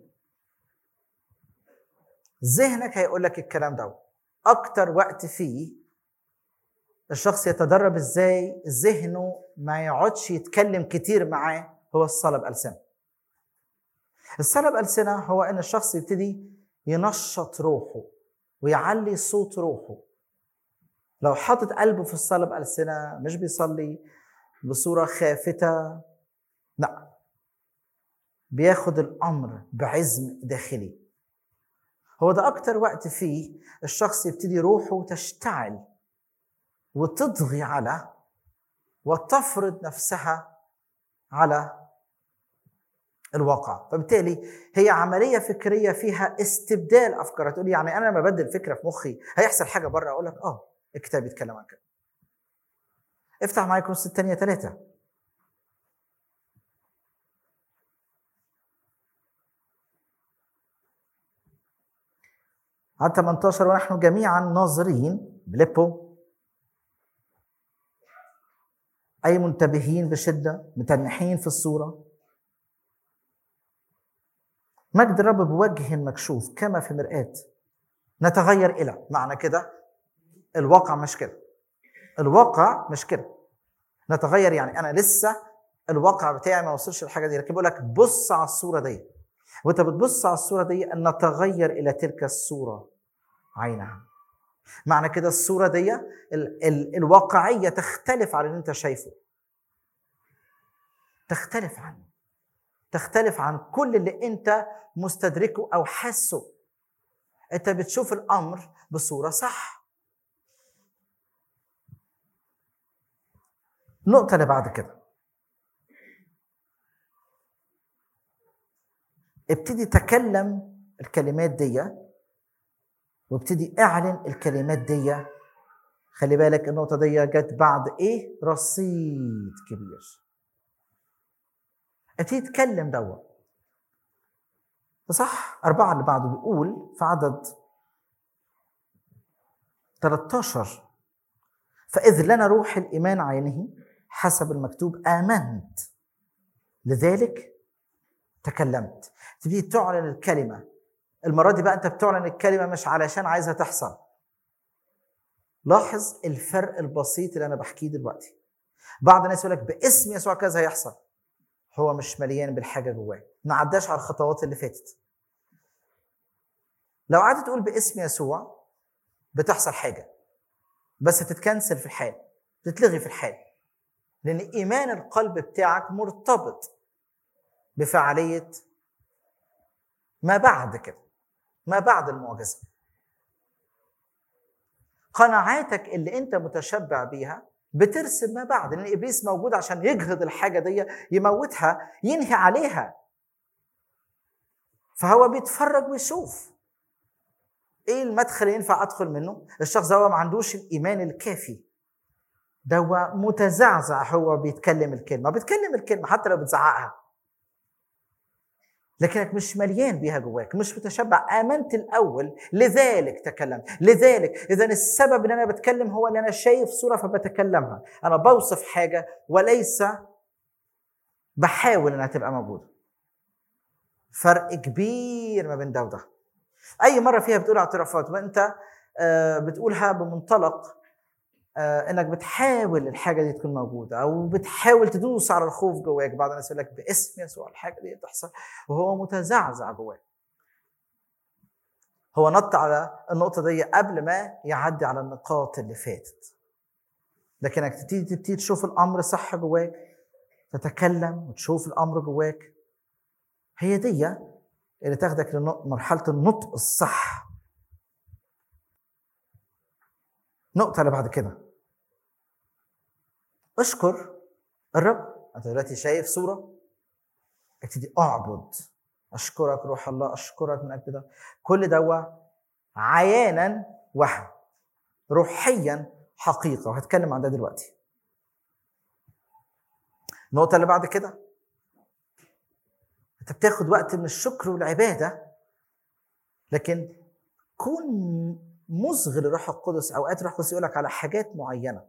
ذهنك هيقول لك الكلام ده اكتر وقت فيه الشخص يتدرب ازاي ذهنه ما يقعدش يتكلم كتير معاه هو الصلاه بألسنة الصلاه بألسنة هو ان الشخص يبتدي ينشط روحه ويعلي صوت روحه لو حاطط قلبه في الصلاه بألسنة مش بيصلي بصوره خافته لا بياخد الامر بعزم داخلي هو ده اكتر وقت فيه الشخص يبتدي روحه تشتعل وتضغي على وتفرض نفسها على الواقع فبالتالي هي عملية فكرية فيها استبدال أفكار تقولي يعني أنا لما بدل فكرة في مخي هيحصل حاجة بره أقول لك آه الكتاب يتكلم عن كده افتح معايا كروس الثانية ثلاثة عدد 18 ونحن جميعا ناظرين بليبو أي منتبهين بشدة متنحين في الصورة مجد الرب بوجه مكشوف كما في مرآة نتغير إلى معنى كده الواقع مش كده الواقع مش كده نتغير يعني أنا لسه الواقع بتاعي ما وصلش للحاجة دي لكن بقول لك بص على الصورة دي وانت بتبص على الصورة دي أن نتغير إلى تلك الصورة عينها معنى كده الصورة دي ال ال الواقعية تختلف عن اللي انت شايفه تختلف عنه تختلف عن كل اللي انت مستدركه او حاسه انت بتشوف الامر بصورة صح النقطة اللي بعد كده ابتدي تكلم الكلمات دي وابتدي اعلن الكلمات دي خلي بالك النقطة دي جت بعد ايه؟ رصيد كبير. ابتدي تكلم دوا. صح أربعة اللي بعده بيقول في عدد 13 فإذ لنا روح الإيمان عينه حسب المكتوب آمنت لذلك تكلمت تبتدي تعلن الكلمة المرة دي بقى أنت بتعلن الكلمة مش علشان عايزها تحصل لاحظ الفرق البسيط اللي أنا بحكيه دلوقتي بعض الناس يقول لك باسم يسوع كذا هيحصل هو مش مليان بالحاجة جواه ما عداش على الخطوات اللي فاتت لو قعدت تقول باسم يسوع بتحصل حاجة بس تتكنسل في الحال تتلغي في الحال لأن إيمان القلب بتاعك مرتبط بفعالية ما بعد كده ما بعد المعجزة قناعاتك اللي انت متشبع بيها بترسم ما بعد لان ابليس موجود عشان يجهض الحاجه دي يموتها ينهي عليها فهو بيتفرج ويشوف ايه المدخل اللي ينفع ادخل منه الشخص ده ما عندوش الايمان الكافي ده هو متزعزع هو بيتكلم الكلمه بيتكلم الكلمه حتى لو بتزعقها لكنك مش مليان بيها جواك مش متشبع امنت الاول لذلك تكلمت لذلك اذا السبب ان انا بتكلم هو ان انا شايف صوره فبتكلمها انا بوصف حاجه وليس بحاول انها تبقى موجوده فرق كبير ما بين ده وده اي مره فيها بتقول اعترافات وانت بتقولها بمنطلق انك بتحاول الحاجه دي تكون موجوده او بتحاول تدوس على الخوف جواك بعض الناس يقول لك باسم يسوع الحاجه دي تحصل وهو متزعزع جواك هو نط على النقطه دي قبل ما يعدي على النقاط اللي فاتت لكنك تبتدي تبتدي تشوف الامر صح جواك تتكلم وتشوف الامر جواك هي دي اللي تاخدك لمرحله النطق الصح النقطه اللي بعد كده اشكر الرب انت دلوقتي شايف صوره ابتدي اعبد اشكرك روح الله اشكرك من اجل ده كل دوا عيانا وهم روحيا حقيقه وهتكلم عن ده دلوقتي النقطه اللي بعد كده انت بتاخد وقت من الشكر والعباده لكن كون مصغي للروح القدس اوقات الروح القدس يقول لك على حاجات معينه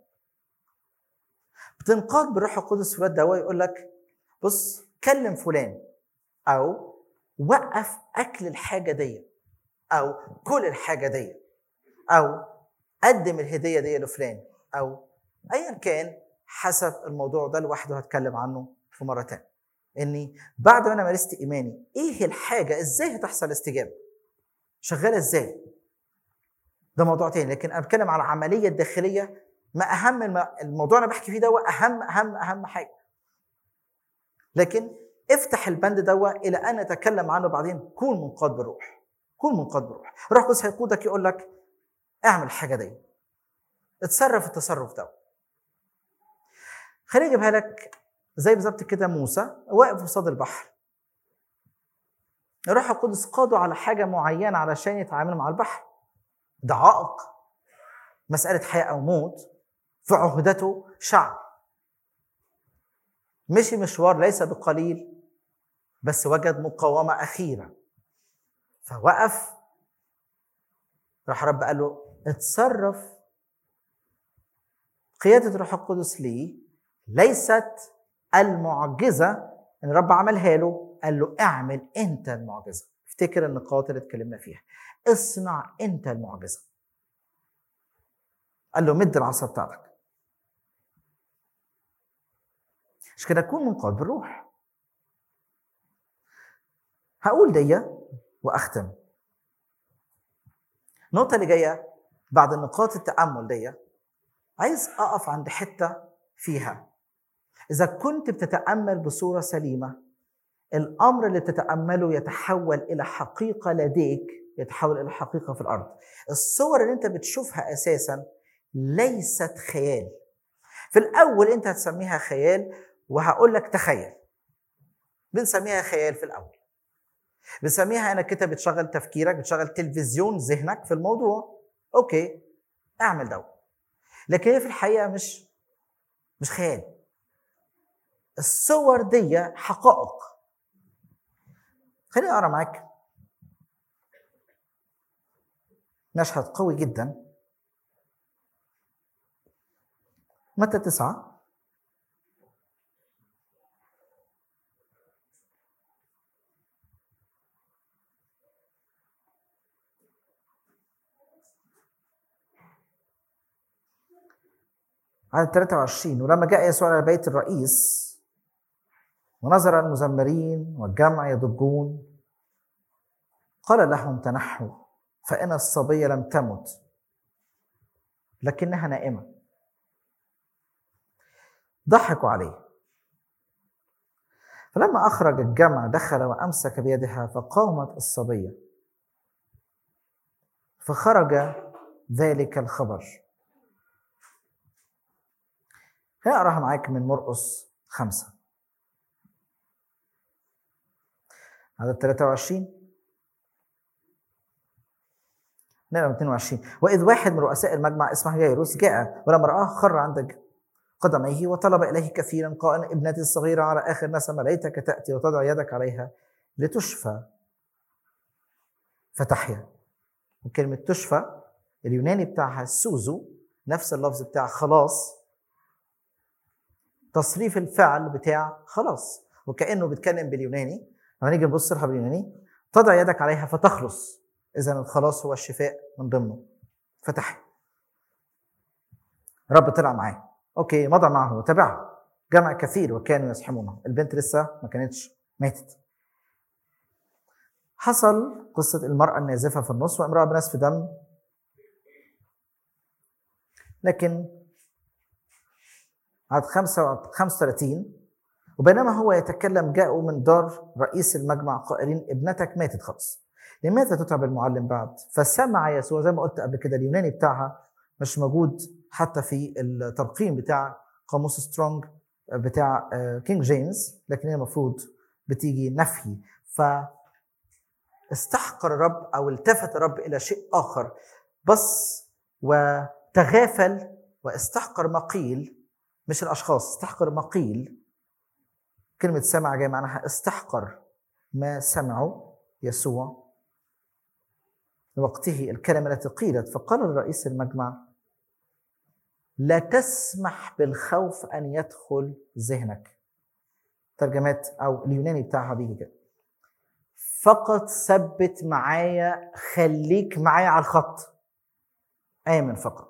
بتنقاد بالروح القدس في الوقت ده هو يقول لك بص كلم فلان او وقف اكل الحاجه دي او كل الحاجه دي او قدم الهديه دي لفلان او ايا كان حسب الموضوع ده لوحده هتكلم عنه في مره تانية اني بعد ما انا مارست ايماني ايه الحاجه ازاي هتحصل استجابه شغاله ازاي ده موضوع تاني لكن انا بتكلم على العمليه الداخليه ما اهم الم- الموضوع اللي انا بحكي فيه ده هو اهم اهم اهم حاجه لكن افتح البند ده الى ان نتكلم عنه بعدين كون منقاد بالروح كون منقاد بالروح الروح القدس هيقودك يقول لك اعمل الحاجه دي اتصرف التصرف ده خليني اجيبها لك زي بالظبط كده موسى واقف قصاد البحر الروح القدس قاده على حاجه معينه علشان يتعامل مع البحر ده عائق مساله حياه او موت في عهدته شعب مشي مشوار ليس بقليل بس وجد مقاومه اخيره فوقف راح رب قال له اتصرف قياده الروح القدس ليه ليست المعجزه ان الرب عملها له قال له اعمل انت المعجزه افتكر النقاط اللي اتكلمنا فيها اصنع انت المعجزه قال له مد العصا بتاعتك مش كده كون منقاد بالروح هقول دي واختم النقطة اللي جاية بعد نقاط التأمل دي عايز أقف عند حتة فيها إذا كنت بتتأمل بصورة سليمة الأمر اللي بتتأمله يتحول إلى حقيقة لديك يتحول إلى حقيقة في الأرض الصور اللي أنت بتشوفها أساسا ليست خيال في الأول أنت هتسميها خيال وهقول لك تخيل بنسميها خيال في الأول بنسميها انك انت بتشغل تفكيرك بتشغل تلفزيون ذهنك في الموضوع اوكي اعمل ده لكن هي في الحقيقه مش مش خيال الصور دي حقائق خليني اقرا معاك مشهد قوي جدا متى تسعة عدد 23 ولما جاء يسوع إلى بيت الرئيس ونظر المزمرين والجمع يضجون قال لهم تنحوا فإن الصبية لم تمت لكنها نائمة ضحكوا عليه فلما أخرج الجمع دخل وأمسك بيدها فقامت الصبية فخرج ذلك الخبر خليني اقراها معاك من مرقس خمسة عدد 23 نقرا 22 واذ واحد من رؤساء المجمع اسمه ييروس جاء ولما راه خر عند قدميه وطلب اليه كثيرا قائلا ابنتي الصغيره على اخر نسمه ليتك تاتي وتضع يدك عليها لتشفى فتحيا وكلمه تشفى اليوناني بتاعها سوزو نفس اللفظ بتاع خلاص تصريف الفعل بتاع خلاص وكانه بيتكلم باليوناني لما نيجي نبص لها باليوناني تضع يدك عليها فتخلص اذا الخلاص هو الشفاء من ضمنه فتح رب طلع معاه اوكي مضى معه وتبعه جمع كثير وكانوا يزحمونه البنت لسه ما كانتش ماتت حصل قصة المرأة النازفة في النص وامرأة بنسف دم لكن عدد 35 وبينما هو يتكلم جاءوا من دار رئيس المجمع قائلين ابنتك ماتت خلاص لماذا تتعب المعلم بعد فسمع يسوع زي ما قلت قبل كده اليوناني بتاعها مش موجود حتى في الترقيم بتاع قاموس سترونج بتاع كينج جيمس لكن هي المفروض بتيجي نفي ف استحقر الرب او التفت الرب الى شيء اخر بص وتغافل واستحقر ما قيل مش الاشخاص استحقر ما قيل كلمه سمع جاي معناها استحقر ما سمعوا يسوع وقته الكلمه التي قيلت فقال الرئيس المجمع لا تسمح بالخوف ان يدخل ذهنك ترجمات او اليوناني بتاعها بيجي كده فقط ثبت معايا خليك معايا على الخط آمن فقط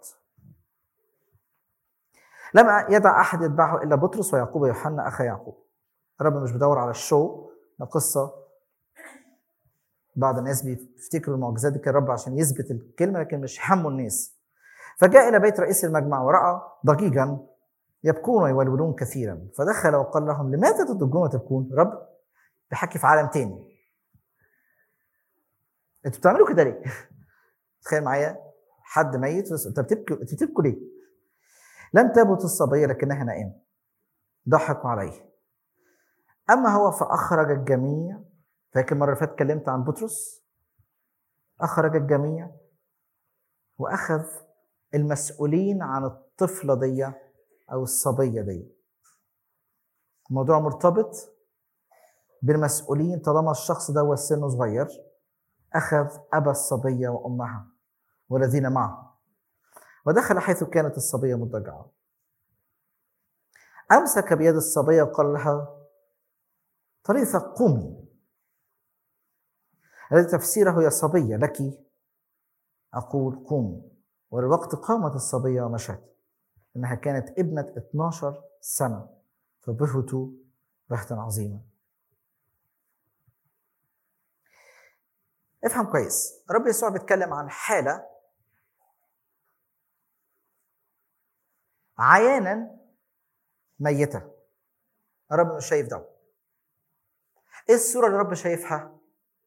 لم يدع أحد يتبعه إلا بطرس ويعقوب ويوحنا أخا يعقوب الرب مش بدور على الشو ده قصة بعض الناس بيفتكروا المعجزات دي كان الرب عشان يثبت الكلمة لكن مش همه الناس فجاء إلى بيت رئيس المجمع ورأى ضجيجا يبكون ويولولون كثيرا فدخل وقال لهم لماذا تضجون وتبكون رب بحكي في عالم تاني انتوا بتعملوا كده ليه؟ تخيل معايا حد ميت انت بتبكي انت بتبكوا ليه؟ لم تبت الصبيه لكنها نائمه ضحكوا عليه اما هو فاخرج الجميع فاكر المره اللي فاتت اتكلمت عن بطرس اخرج الجميع واخذ المسؤولين عن الطفله دي او الصبيه دي الموضوع مرتبط بالمسؤولين طالما الشخص ده سنه صغير أخذ أبا الصبية وأمها والذين معه ودخل حيث كانت الصبية مضطجعة أمسك بيد الصبية وقال لها طريقة قومي الذي تفسيره يا صبية لك أقول قومي والوقت قامت الصبية ومشت إنها كانت ابنة 12 سنة فبهتوا بهتا عظيما افهم كويس رب يسوع بيتكلم عن حاله عيانا ميته الرب مش شايف ده ايه الصوره اللي الرب شايفها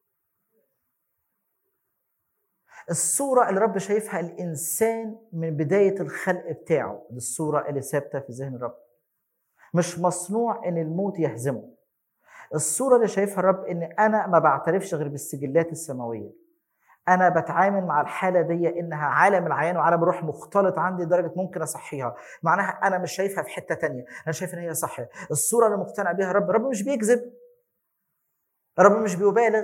الصورة اللي الرب شايفها الإنسان من بداية الخلق بتاعه دي الصورة اللي ثابتة في ذهن الرب مش مصنوع إن الموت يهزمه الصوره اللي شايفها الرب ان انا ما بعترفش غير بالسجلات السماويه انا بتعامل مع الحاله دي انها عالم العيان وعالم الروح مختلط عندي لدرجه ممكن اصحيها معناها انا مش شايفها في حته تانية انا شايف ان هي صح الصوره اللي مقتنع بيها الرب الرب مش بيكذب الرب مش بيبالغ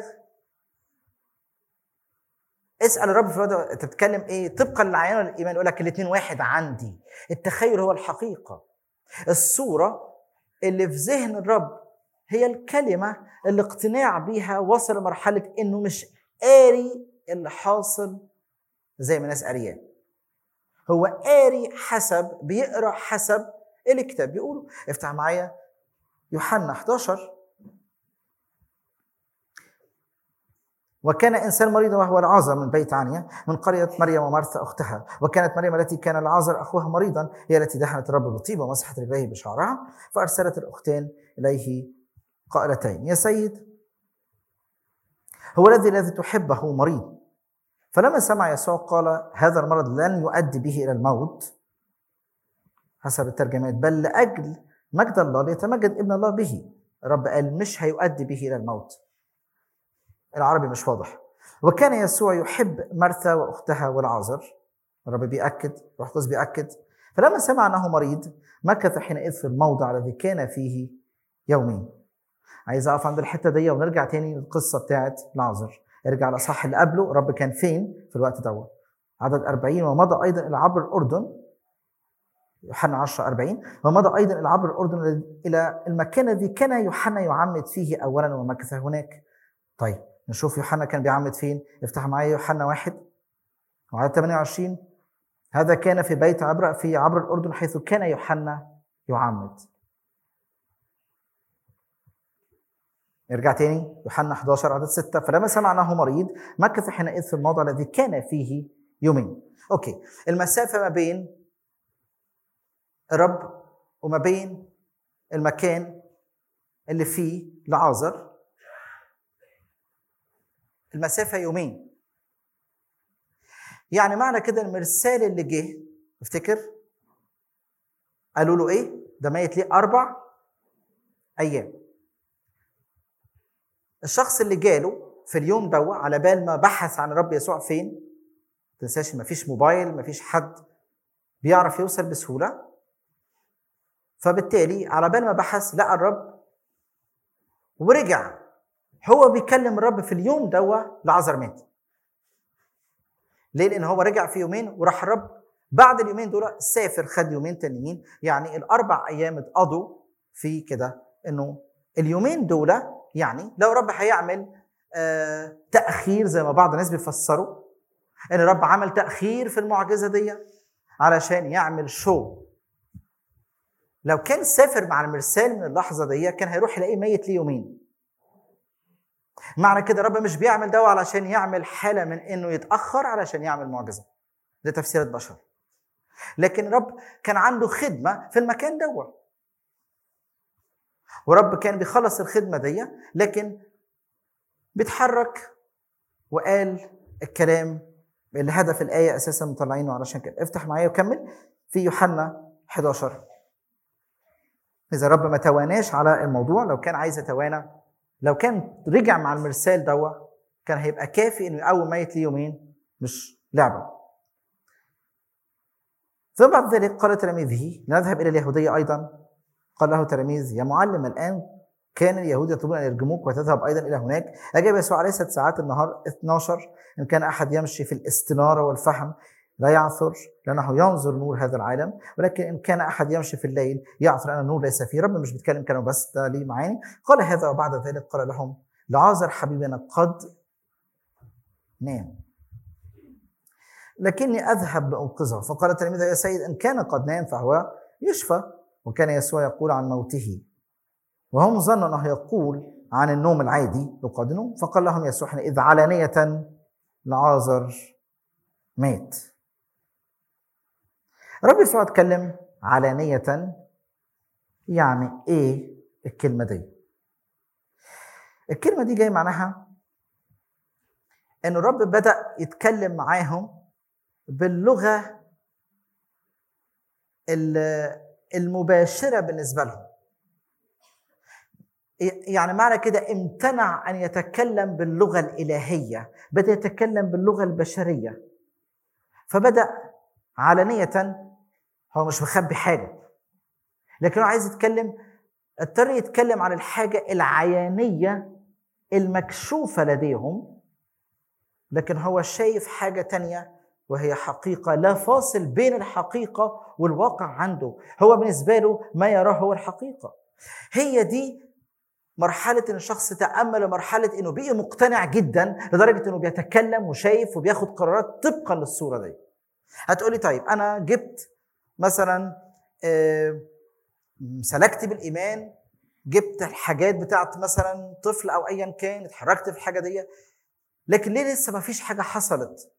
اسال الرب في الوقت انت بتتكلم ايه طبقا للعيان والايمان يقول لك الاثنين واحد عندي التخيل هو الحقيقه الصوره اللي في ذهن الرب هي الكلمة اللي اقتناع بيها وصل لمرحلة إنه مش قاري اللي حاصل زي ما ناس قارياه هو قاري حسب بيقرا حسب الكتاب بيقولوا افتح معايا يوحنا 11 وكان انسان مريض وهو العازر من بيت عنيا من قريه مريم ومرثا اختها وكانت مريم التي كان العازر اخوها مريضا هي التي دهنت الرب بطيبه ومسحت رجليه بشعرها فارسلت الاختين اليه قائلتين يا سيد هو الذي الذي تحبه مريض فلما سمع يسوع قال هذا المرض لن يؤدي به الى الموت حسب الترجمات بل لاجل مجد الله ليتمجد ابن الله به الرب قال مش هيؤدي به الى الموت العربي مش واضح وكان يسوع يحب مرثا واختها والعازر الرب بيأكد روح القدس بيأكد فلما سمع انه مريض مكث حينئذ في الموضع الذي كان فيه يومين عايز اقف عند الحته دي ونرجع تاني للقصه بتاعت لعازر ارجع الاصح اللي قبله رب كان فين في الوقت دوت عدد 40 ومضى ايضا الى عبر الاردن يوحنا 10 40 ومضى ايضا الى عبر الاردن الى المكان الذي كان يوحنا يعمد فيه اولا ومكث هناك طيب نشوف يوحنا كان بيعمد فين افتح معايا يوحنا واحد وعدد 28 هذا كان في بيت عبر في عبر الاردن حيث كان يوحنا يعمد نرجع تاني يوحنا 11 عدد 6 فلما سمع انه مريض مكث حينئذ في الموضع الذي كان فيه يومين اوكي المسافه ما بين الرب وما بين المكان اللي فيه لعازر المسافه يومين يعني معنى كده المرسال اللي جه افتكر قالوا له ايه ده ميت ليه اربع ايام الشخص اللي جاله في اليوم دوا على بال ما بحث عن الرب يسوع فين ما تنساش ما فيش موبايل ما فيش حد بيعرف يوصل بسهوله فبالتالي على بال ما بحث لقى الرب ورجع هو بيكلم الرب في اليوم دوا لعذر مات ليه لان هو رجع في يومين وراح الرب بعد اليومين دول سافر خد يومين تانيين يعني الاربع ايام اتقضوا في كده انه اليومين دول يعني لو رب هيعمل آه تاخير زي ما بعض الناس بيفسروا ان الرب عمل تاخير في المعجزه دي علشان يعمل شو لو كان سافر مع المرسال من اللحظه دي كان هيروح يلاقيه ميت ليه يومين معنى كده الرب مش بيعمل ده علشان يعمل حاله من انه يتاخر علشان يعمل معجزه ده تفسير البشر لكن رب كان عنده خدمه في المكان دوت ورب كان بيخلص الخدمه دي لكن بيتحرك وقال الكلام اللي هدف الايه اساسا مطلعينه علشان كده افتح معايا وكمل في يوحنا 11 اذا رب ما تواناش على الموضوع لو كان عايز يتوانى لو كان رجع مع المرسال دوا كان هيبقى كافي انه يقوم ميت ليه يومين مش لعبه ثم بعد ذلك قال تلاميذه نذهب الى اليهوديه ايضا قال له تلاميذ يا معلم الان كان اليهود يطلبون ان يرجموك وتذهب ايضا الى هناك اجاب يسوع ليست ساعات النهار 12 ان كان احد يمشي في الاستناره والفحم لا يعثر لانه ينظر نور هذا العالم ولكن ان كان احد يمشي في الليل يعثر ان النور ليس فيه رب مش بيتكلم كلام بس ده ليه معاني قال هذا وبعد ذلك قال لهم لعازر حبيبنا قد نام لكني اذهب لانقذه فقال التلميذ يا سيد ان كان قد نام فهو يشفى وكان يسوع يقول عن موته وهم ظنوا انه يقول عن النوم العادي لقد نوم فقال لهم يسوع اذ علانيه لعازر مات الرب يسوع اتكلم علانية يعني ايه الكلمة دي؟ الكلمة دي جاي معناها ان الرب بدأ يتكلم معاهم باللغة المباشرة بالنسبة لهم يعني معنى كده امتنع ان يتكلم باللغه الالهيه بدا يتكلم باللغه البشريه فبدا علانيه هو مش مخبي حاجه لكن هو عايز يتكلم اضطر يتكلم عن الحاجه العيانيه المكشوفه لديهم لكن هو شايف حاجه تانية وهي حقيقه لا فاصل بين الحقيقه والواقع عنده هو بالنسبه له ما يراه هو الحقيقه هي دي مرحلة إن الشخص تأمل مرحلة إنه بقي مقتنع جدا لدرجة إنه بيتكلم وشايف وبياخد قرارات طبقا للصورة دي. هتقولي طيب أنا جبت مثلا سلكت بالايمان جبت الحاجات بتاعت مثلا طفل او ايا كان اتحركت في الحاجه دي لكن ليه لسه ما فيش حاجه حصلت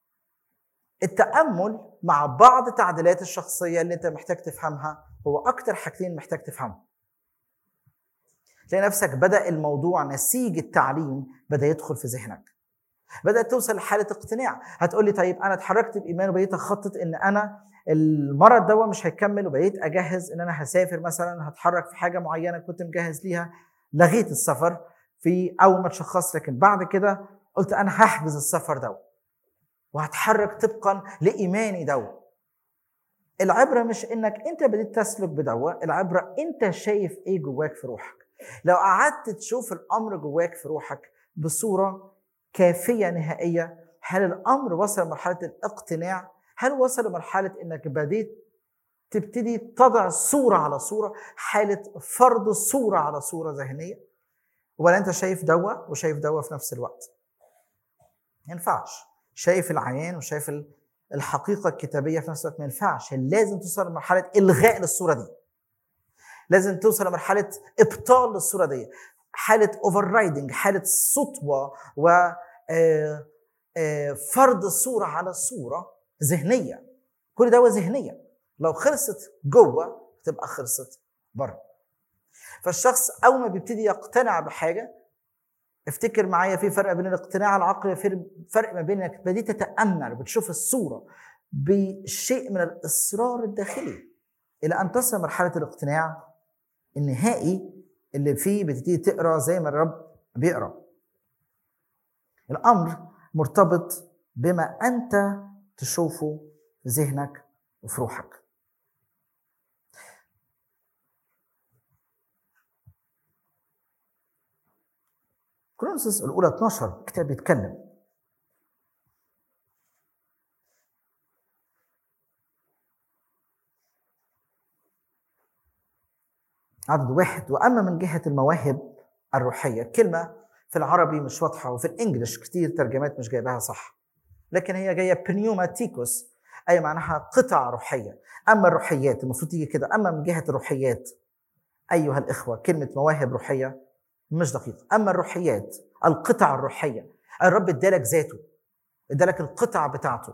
التامل مع بعض تعديلات الشخصيه اللي انت محتاج تفهمها هو اكتر حاجتين محتاج تفهمهم تلاقي نفسك بدا الموضوع نسيج التعليم بدا يدخل في ذهنك بدات توصل لحاله اقتناع هتقول لي طيب انا اتحركت بايمان وبقيت اخطط ان انا المرض ده مش هيكمل وبقيت اجهز ان انا هسافر مثلا هتحرك في حاجه معينه كنت مجهز ليها لغيت السفر في اول ما اتشخصت لكن بعد كده قلت انا هحجز السفر ده وهتحرك طبقا لايماني ده العبره مش انك انت بديت تسلك بدوا العبره انت شايف ايه جواك في روحك لو قعدت تشوف الامر جواك في روحك بصوره كافيه نهائيه هل الامر وصل لمرحله الاقتناع هل وصل لمرحله انك بديت تبتدي تضع صوره على صوره حاله فرض صوره على صوره ذهنيه ولا انت شايف دوا وشايف دوا في نفس الوقت ما ينفعش شايف العيان وشايف الحقيقه الكتابيه في نفس الوقت ما ينفعش لازم توصل لمرحله الغاء للصوره دي لازم توصل لمرحله ابطال للصوره دي حاله اوفر رايدنج حاله سطوه و فرض صوره على صوره ذهنيه كل ده ذهنيه لو خلصت جوه تبقى خلصت بره فالشخص اول ما بيبتدي يقتنع بحاجه افتكر معايا في فرق بين الاقتناع العقلي في فرق ما بين انك بديت تتامل بتشوف الصوره بشيء من الاصرار الداخلي الى ان تصل مرحله الاقتناع النهائي اللي فيه بتبتدي تقرا زي ما الرب بيقرا الامر مرتبط بما انت تشوفه في ذهنك وفي روحك كرونسوس الاولى 12 كتاب بيتكلم عدد واحد واما من جهه المواهب الروحيه كلمه في العربي مش واضحه وفي الانجليش كتير ترجمات مش جايباها صح لكن هي جايه بنيوماتيكوس اي معناها قطع روحيه اما الروحيات المفروض تيجي كده اما من جهه الروحيات ايها الاخوه كلمه مواهب روحيه مش دقيقه اما الروحيات القطع الروحيه الرب ادالك ذاته ادالك القطع بتاعته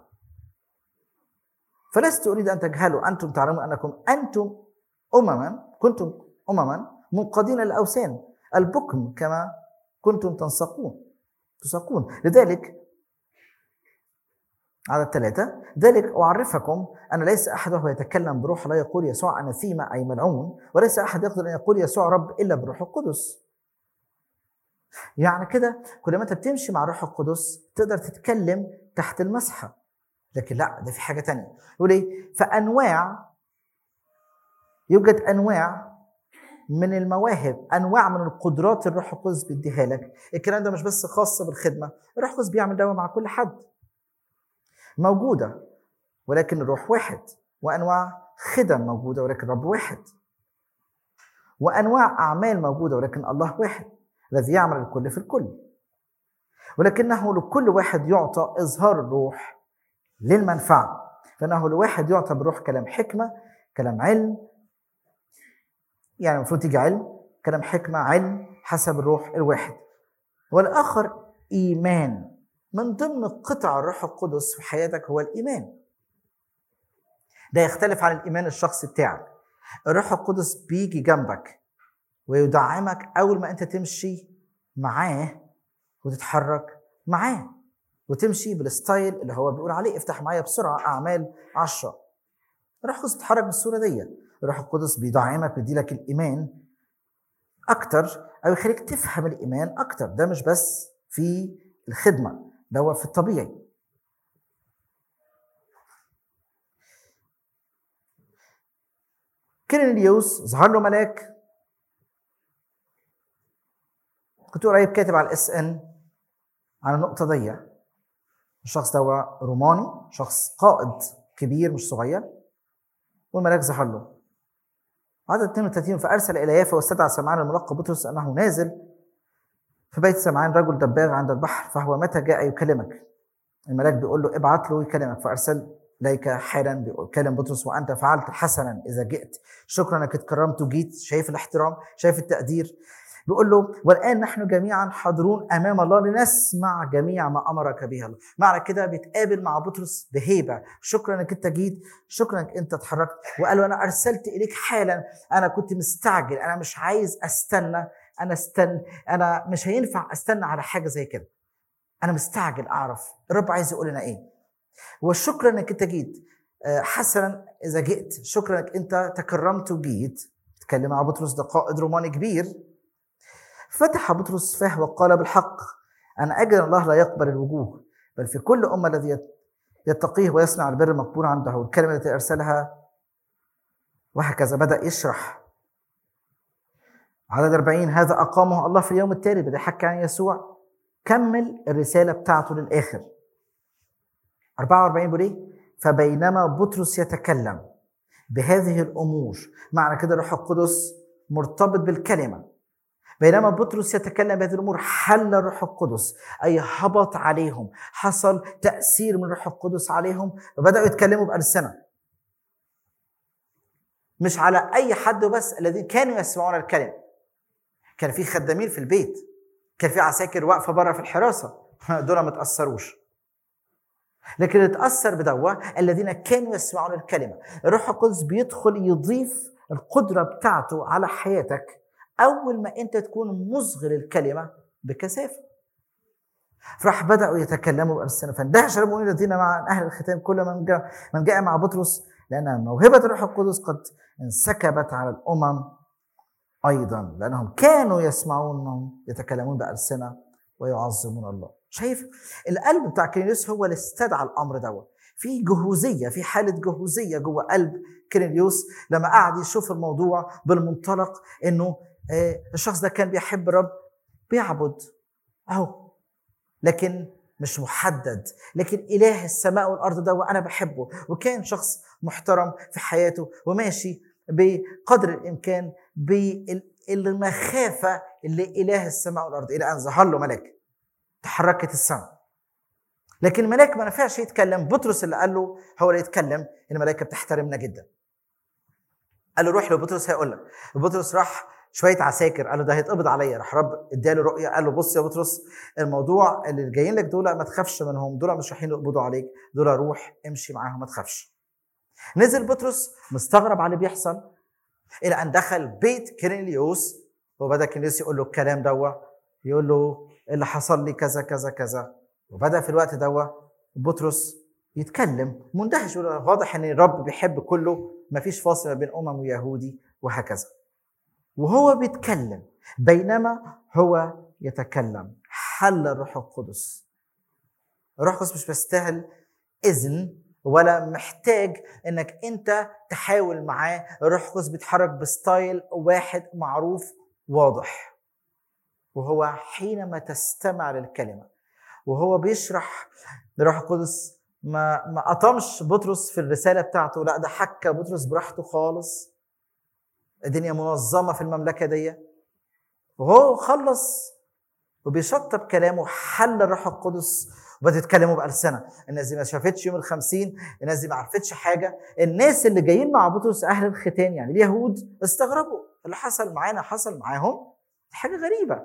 فلست اريد ان تجهلوا انتم تعلمون انكم انتم امما كنتم امما منقادين للاوثان البكم كما كنتم تنسقون تساقون لذلك عدد ثلاثة ذلك أعرفكم أن ليس أحد وهو يتكلم بروح لا يقول يسوع أناثيما أي ملعون وليس أحد يقدر أن يقول يسوع رب إلا بروح القدس يعني كده كل ما أنت بتمشي مع روح القدس تقدر تتكلم تحت المسحة لكن لا ده في حاجة تانية يقول إيه فأنواع يوجد أنواع من المواهب انواع من القدرات الروح القدس بيديها لك الكلام ده مش بس خاص بالخدمه الروح القدس بيعمل ده مع كل حد موجوده ولكن الروح واحد وانواع خدم موجوده ولكن رب واحد وانواع اعمال موجوده ولكن الله واحد الذي يعمل الكل في الكل ولكنه لكل واحد يعطى اظهار الروح للمنفعه فانه لواحد يعطى بالروح كلام حكمه كلام علم يعني المفروض تيجي علم كلام حكمة علم حسب الروح الواحد والآخر إيمان من ضمن قطع الروح القدس في حياتك هو الإيمان ده يختلف عن الإيمان الشخصي بتاعك الروح القدس بيجي جنبك ويدعمك أول ما أنت تمشي معاه وتتحرك معاه وتمشي بالستايل اللي هو بيقول عليه افتح معايا بسرعة أعمال عشرة الروح القدس بيتحرك بالصورة دي الروح القدس بيدعمك بيديلك الايمان اكتر او يخليك تفهم الايمان اكتر ده مش بس في الخدمه ده هو في الطبيعي كيرنليوس ظهر له ملاك كنت قريب كاتب على الاس ان عن النقطه دي الشخص ده هو روماني شخص قائد كبير مش صغير والملاك ظهر له عدد 32 فارسل الى يافا واستدعى سمعان الملقب بطرس انه نازل في بيت سمعان رجل دباغ عند البحر فهو متى جاء يكلمك الملاك بيقول له ابعت له يكلمك فارسل اليك حالا بيكلم بطرس وانت فعلت حسنا اذا جئت شكرا انك اتكرمت وجيت شايف الاحترام شايف التقدير بيقول له والان نحن جميعا حاضرون امام الله لنسمع جميع ما امرك به الله معنى كده بيتقابل مع بطرس بهيبه شكرا انك انت جيت شكرا انك انت اتحركت وقال له انا ارسلت اليك حالا انا كنت مستعجل انا مش عايز استنى انا استنى انا مش هينفع استنى على حاجه زي كده انا مستعجل اعرف الرب عايز يقول لنا ايه وشكرا انك انت جيت حسنا اذا جئت شكرا انك انت تكرمت وجيت تكلم مع بطرس ده قائد روماني كبير فتح بطرس فاه وقال بالحق أنا أجل الله لا يقبل الوجوه بل في كل أمة الذي يتقيه ويصنع البر المقبول عنده والكلمة التي أرسلها وهكذا بدأ يشرح عدد 40 هذا أقامه الله في اليوم التالي بدأ يحكي عن يسوع كمل الرسالة بتاعته للآخر 44 بيقول إيه؟ فبينما بطرس يتكلم بهذه الأمور معنى كده الروح القدس مرتبط بالكلمة بينما بطرس يتكلم بهذه الامور حل الروح القدس اي هبط عليهم حصل تاثير من الروح القدس عليهم وبداوا يتكلموا بالسنه مش على اي حد بس الذين كانوا يسمعون الكلمه كان في خدامين في البيت كان في عساكر واقفه بره في الحراسه دول ما تاثروش لكن اللي اتاثر بدوا الذين كانوا يسمعون الكلمه الروح القدس بيدخل يضيف القدره بتاعته على حياتك اول ما انت تكون مصغر الكلمه بكثافه فراح بداوا يتكلموا بالسنه فاندهش المؤمنين الذين مع اهل الختام كل من جاء من جاء مع بطرس لأن موهبة الروح القدس قد انسكبت على الأمم أيضا لأنهم كانوا يسمعونهم يتكلمون بألسنة ويعظمون الله شايف القلب بتاع كيرنيوس هو اللي استدعى الأمر دوت في جهوزية في حالة جهوزية جوه قلب كيرنيوس لما قعد يشوف الموضوع بالمنطلق انه آه، الشخص ده كان بيحب الرب بيعبد اهو لكن مش محدد لكن اله السماء والارض ده وانا بحبه وكان شخص محترم في حياته وماشي بقدر الامكان بالمخافه لاله السماء والارض الى ان ظهر له ملاك تحركت السماء لكن الملاك ما نفعش يتكلم بطرس اللي قال له هو اللي يتكلم ان الملائكه بتحترمنا جدا قال له روح لبطرس هيقول لك بطرس راح شويه عساكر قال له ده هيتقبض عليا راح رب اداله رؤيه قال له بص يا بطرس الموضوع اللي جايين لك دول ما تخافش منهم دول مش رايحين يقبضوا عليك دول روح امشي معاهم ما تخافش نزل بطرس مستغرب على اللي بيحصل الى ان دخل بيت كيرنيليوس وبدا كيرنيليوس يقول له الكلام دوا يقول له اللي حصل لي كذا كذا كذا وبدا في الوقت دوا بطرس يتكلم مندهش واضح ان الرب بيحب كله ما فيش فاصل ما بين امم ويهودي وهكذا وهو بيتكلم بينما هو يتكلم حل الروح القدس الروح القدس مش بيستاهل اذن ولا محتاج انك انت تحاول معاه الروح القدس بيتحرك بستايل واحد معروف واضح وهو حينما تستمع للكلمه وهو بيشرح الروح القدس ما ما قطمش بطرس في الرساله بتاعته لا ده حكى بطرس براحته خالص الدنيا منظمه في المملكه دي وهو خلص وبيشطب كلامه حل الروح القدس وبدأت يتكلموا بألسنة الناس دي ما شافتش يوم الخمسين الناس دي ما عرفتش حاجة الناس اللي جايين مع بطرس أهل الختان يعني اليهود استغربوا اللي حصل معانا حصل معاهم حاجة غريبة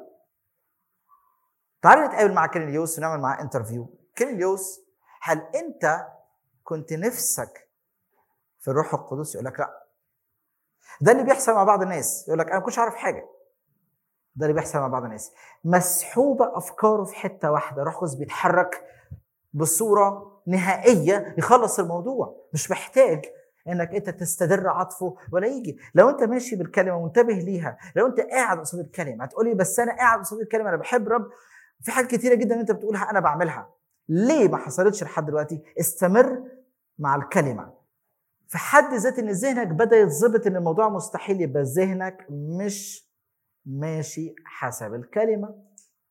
تعالوا نتقابل مع كيرنيوس ونعمل معاه انترفيو كيرنيوس هل أنت كنت نفسك في الروح القدس يقول لك لا ده اللي بيحصل مع بعض الناس يقول لك انا ما كنتش عارف حاجه ده اللي بيحصل مع بعض الناس مسحوبه افكاره في حته واحده روح القدس بيتحرك بصوره نهائيه يخلص الموضوع مش محتاج انك انت تستدر عطفه ولا يجي لو انت ماشي بالكلمه منتبه ليها لو انت قاعد قصاد الكلمه هتقولي بس انا قاعد قصاد الكلمه انا بحب رب في حاجات كتيره جدا انت بتقولها انا بعملها ليه ما حصلتش لحد دلوقتي استمر مع الكلمه في حد ذات ان ذهنك بدا يتظبط ان الموضوع مستحيل يبقى ذهنك مش ماشي حسب الكلمه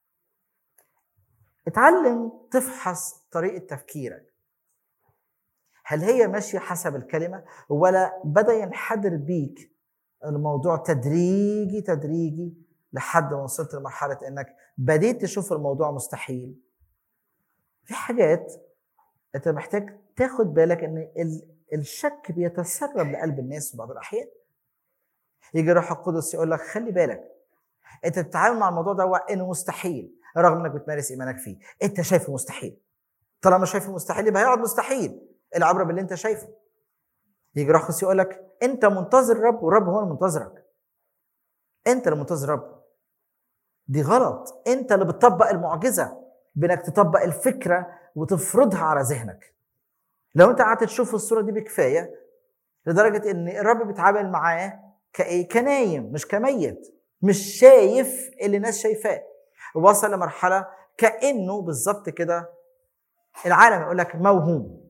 اتعلم تفحص طريقه تفكيرك هل هي ماشيه حسب الكلمه ولا بدا ينحدر بيك الموضوع تدريجي تدريجي لحد ما وصلت لمرحله انك بديت تشوف الموضوع مستحيل في حاجات انت محتاج تاخد بالك ان الشك بيتسرب لقلب الناس في بعض الاحيان يجي الروح القدس يقول لك خلي بالك انت بتتعامل مع الموضوع ده انه مستحيل رغم انك بتمارس ايمانك فيه انت شايفه مستحيل طالما شايفه مستحيل يبقى هيقعد مستحيل العبره باللي انت شايفه يجي الروح القدس يقول لك انت منتظر الرب والرب هو اللي منتظرك انت اللي منتظر الرب دي غلط انت اللي بتطبق المعجزه بانك تطبق الفكره وتفرضها على ذهنك لو انت قعدت تشوف الصوره دي بكفايه لدرجه ان الرب بيتعامل معاه كايه كنايم مش كميت مش شايف اللي الناس شايفاه وصل لمرحله كانه بالظبط كده العالم يقول لك موهوم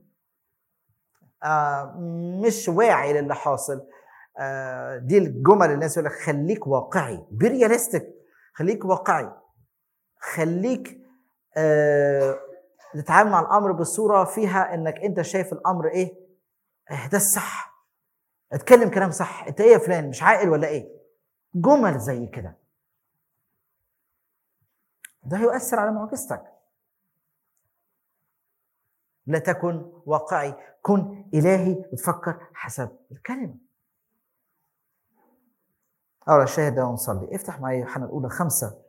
آه مش واعي للي حاصل آه دي الجمل اللي الناس يقول لك خليك واقعي برياليستيك خليك واقعي خليك آه تتعامل مع الامر بصوره فيها انك انت شايف الامر ايه آه، ده الصح اتكلم كلام صح انت ايه يا فلان مش عاقل ولا ايه جمل زي كده ده هيؤثر على معجزتك لا تكن واقعي كن الهي وتفكر حسب الكلمه أول الشاهد ده ونصلي افتح معي يوحنا الأولى خمسة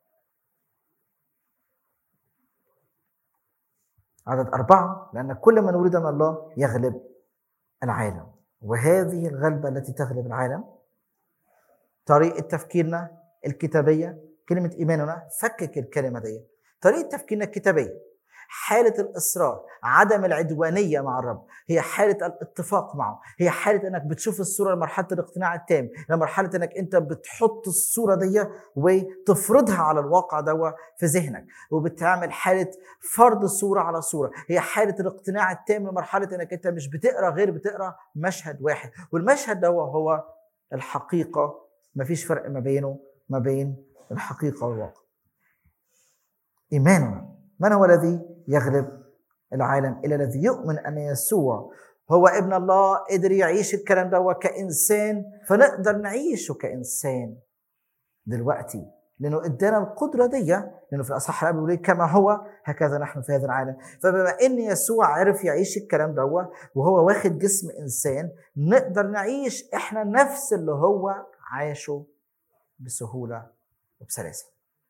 عدد أربعة لأن كل من ولد من الله يغلب العالم وهذه الغلبة التي تغلب العالم طريقة تفكيرنا الكتابية كلمة إيماننا فكك الكلمة دي طريقة تفكيرنا الكتابية حاله الاصرار عدم العدوانيه مع الرب هي حاله الاتفاق معه هي حاله انك بتشوف الصوره لمرحله الاقتناع التام لمرحله انك انت بتحط الصوره دي وتفرضها على الواقع دوا في ذهنك وبتعمل حاله فرض صوره على صوره هي حاله الاقتناع التام لمرحله انك انت مش بتقرا غير بتقرا مشهد واحد والمشهد دوا هو الحقيقه مفيش فرق ما بينه ما بين الحقيقه والواقع ايماننا من هو الذي يغلب العالم الا الذي يؤمن ان يسوع هو ابن الله قدر يعيش الكلام ده كانسان فنقدر نعيشه كانسان دلوقتي لانه ادانا القدره دي لانه في الاصح الاب بيقول كما هو هكذا نحن في هذا العالم فبما ان يسوع عرف يعيش الكلام ده وهو واخد جسم انسان نقدر نعيش احنا نفس اللي هو عاشه بسهوله وبسلاسه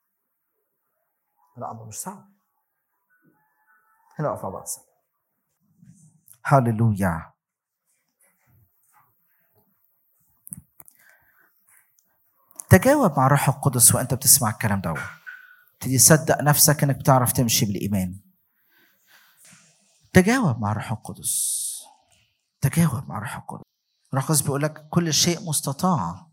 الامر مش صعب هنقف مع بعض هللويا تجاوب مع الروح القدس وانت بتسمع الكلام ده تبتدي تصدق نفسك انك بتعرف تمشي بالايمان تجاوب مع الروح القدس تجاوب مع الروح القدس الروح القدس بيقول لك كل شيء مستطاع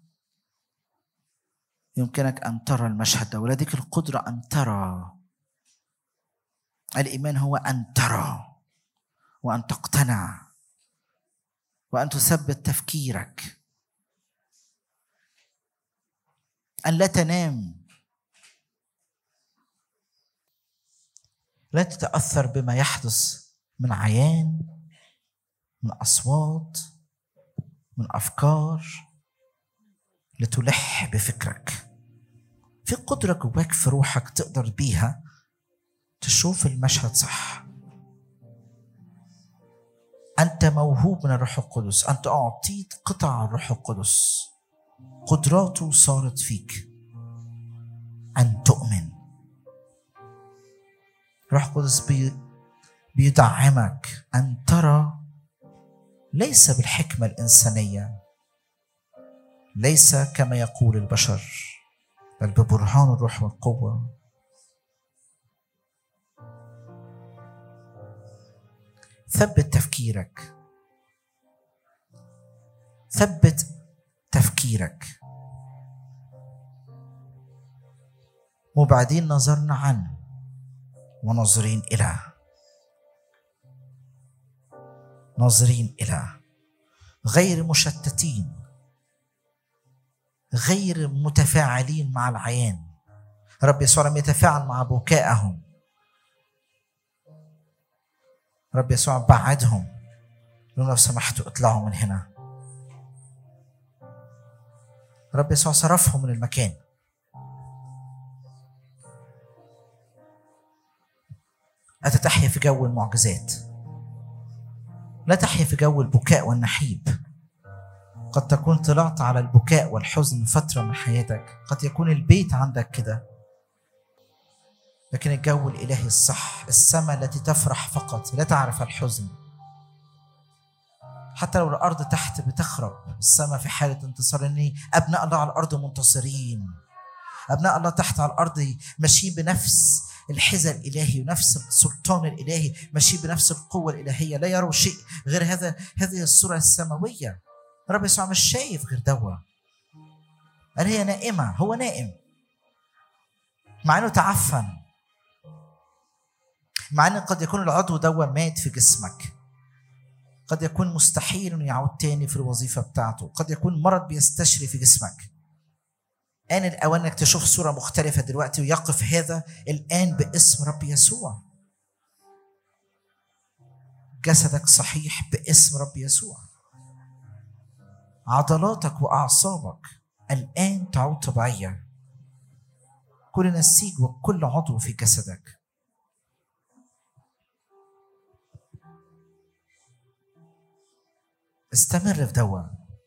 يمكنك ان ترى المشهد ده ولديك القدره ان ترى الايمان هو ان ترى وان تقتنع وان تثبت تفكيرك ان لا تنام لا تتاثر بما يحدث من عيان من اصوات من افكار لتلح بفكرك في قدره جواك في روحك تقدر بيها تشوف المشهد صح أنت موهوب من الروح القدس أنت أعطيت قطع الروح القدس قدراته صارت فيك أن تؤمن الروح القدس بي بيدعمك أن ترى ليس بالحكمة الإنسانية ليس كما يقول البشر بل ببرهان الروح والقوة ثبت تفكيرك ثبت تفكيرك وبعدين نظرنا عن وناظرين إلى ناظرين إلى غير مشتتين غير متفاعلين مع العيان رب يسوع لم يتفاعل مع بكائهم رب يسوع بعدهم لو سمحتوا اطلعوا من هنا رب يسوع صرفهم من المكان أتى تحيا في جو المعجزات لا تحيا في جو البكاء والنحيب قد تكون طلعت على البكاء والحزن فترة من حياتك قد يكون البيت عندك كده لكن الجو الإلهي الصح السماء التي تفرح فقط لا تعرف الحزن حتى لو الأرض تحت بتخرب السماء في حالة انتصار إن أبناء الله على الأرض منتصرين أبناء الله تحت على الأرض ماشيين بنفس الحذاء الإلهي ونفس السلطان الإلهي ماشيين بنفس القوة الإلهية لا يروا شيء غير هذا هذه الصورة السماوية رب يسوع مش شايف غير دوا قال هي نائمة هو نائم مع انه تعفن مع ان قد يكون العضو دوا مات في جسمك قد يكون مستحيل انه يعود تاني في الوظيفه بتاعته قد يكون مرض بيستشري في جسمك آن الأوان إنك تشوف صورة مختلفة دلوقتي ويقف هذا الآن باسم رب يسوع جسدك صحيح باسم رب يسوع عضلاتك وأعصابك الآن تعود طبيعية كل نسيج وكل عضو في جسدك استمر في دوا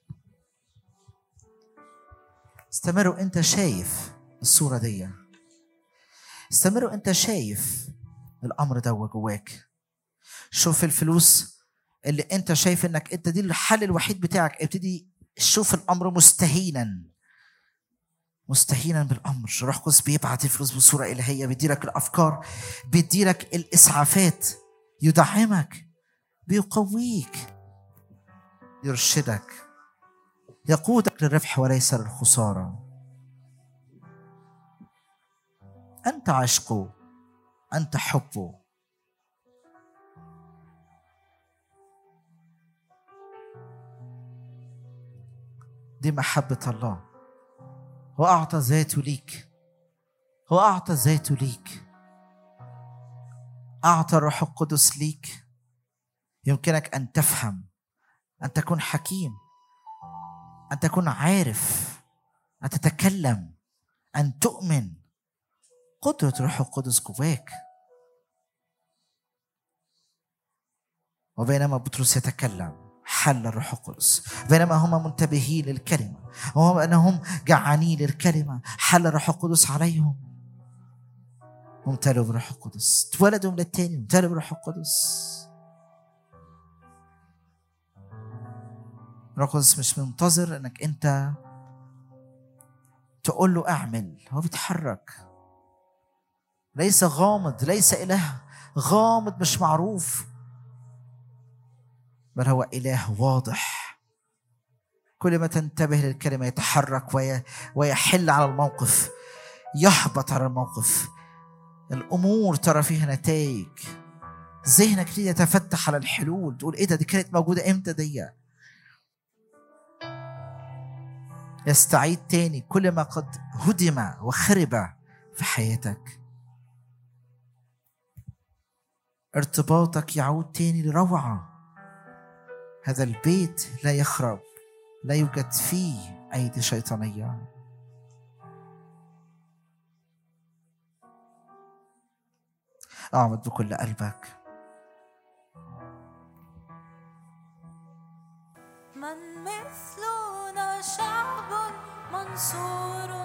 استمر وانت شايف الصورة دي استمر وانت شايف الامر دوا جواك شوف الفلوس اللي انت شايف انك انت دي الحل الوحيد بتاعك ابتدي شوف الامر مستهينا مستهينا بالامر روح القدس بيبعت الفلوس بصوره الهيه بيديلك الافكار بيديلك الاسعافات يدعمك بيقويك يرشدك يقودك للربح وليس للخساره انت عشقه انت حبه دي محبه الله هو أعطى ذاته ليك هو أعطى ذاته ليك أعطى الروح القدس ليك يمكنك أن تفهم أن تكون حكيم أن تكون عارف أن تتكلم أن تؤمن قدرة الروح القدس جواك وبينما بطرس يتكلم حل الروح القدس بينما هم منتبهين للكلمة وهم أنهم جعانين للكلمة حل الروح القدس عليهم وامتلوا بالروح القدس اتولدوا من التاني امتلوا بالروح القدس الروح القدس مش منتظر انك انت تقول له اعمل هو بيتحرك ليس غامض ليس اله غامض مش معروف بل هو إله واضح كل ما تنتبه للكلمة يتحرك ويحل على الموقف يهبط على الموقف الأمور ترى فيها نتائج ذهنك يبتدي يتفتح على الحلول تقول ايه ده دي كانت موجودة امتى دي يستعيد تاني كل ما قد هدم وخرب في حياتك ارتباطك يعود تاني لروعه هذا البيت لا يخرب لا يوجد فيه أيدي شيطانية أعبد بكل قلبك من مثلنا شعب منصور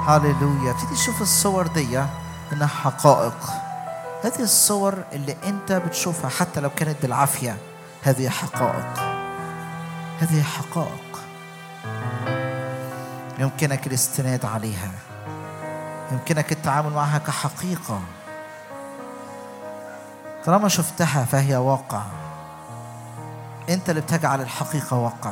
هللويا ابتدي تشوف الصور دي انها حقائق هذه الصور اللي انت بتشوفها حتى لو كانت بالعافيه هذه حقائق هذه حقائق يمكنك الاستناد عليها يمكنك التعامل معها كحقيقه طالما شفتها فهي واقع انت اللي بتجعل الحقيقه واقع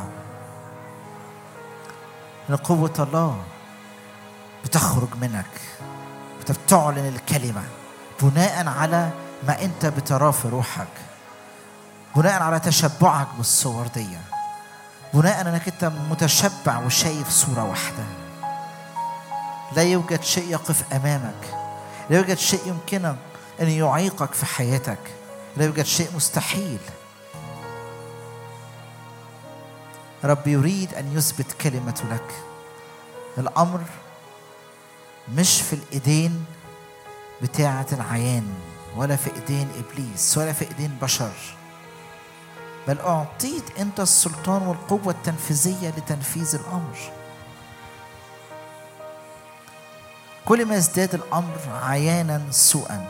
ان قوه الله بتخرج منك انت بتعلن الكلمه بناء على ما انت بتراه في روحك بناء على تشبعك بالصور دي بناء انك انت متشبع وشايف صوره واحده لا يوجد شيء يقف امامك لا يوجد شيء يمكن ان يعيقك في حياتك لا يوجد شيء مستحيل رب يريد ان يثبت كلمته لك الامر مش في الايدين بتاعه العيان ولا في ايدين ابليس ولا في ايدين بشر بل اعطيت انت السلطان والقوه التنفيذيه لتنفيذ الامر كل ما ازداد الامر عيانا سوءا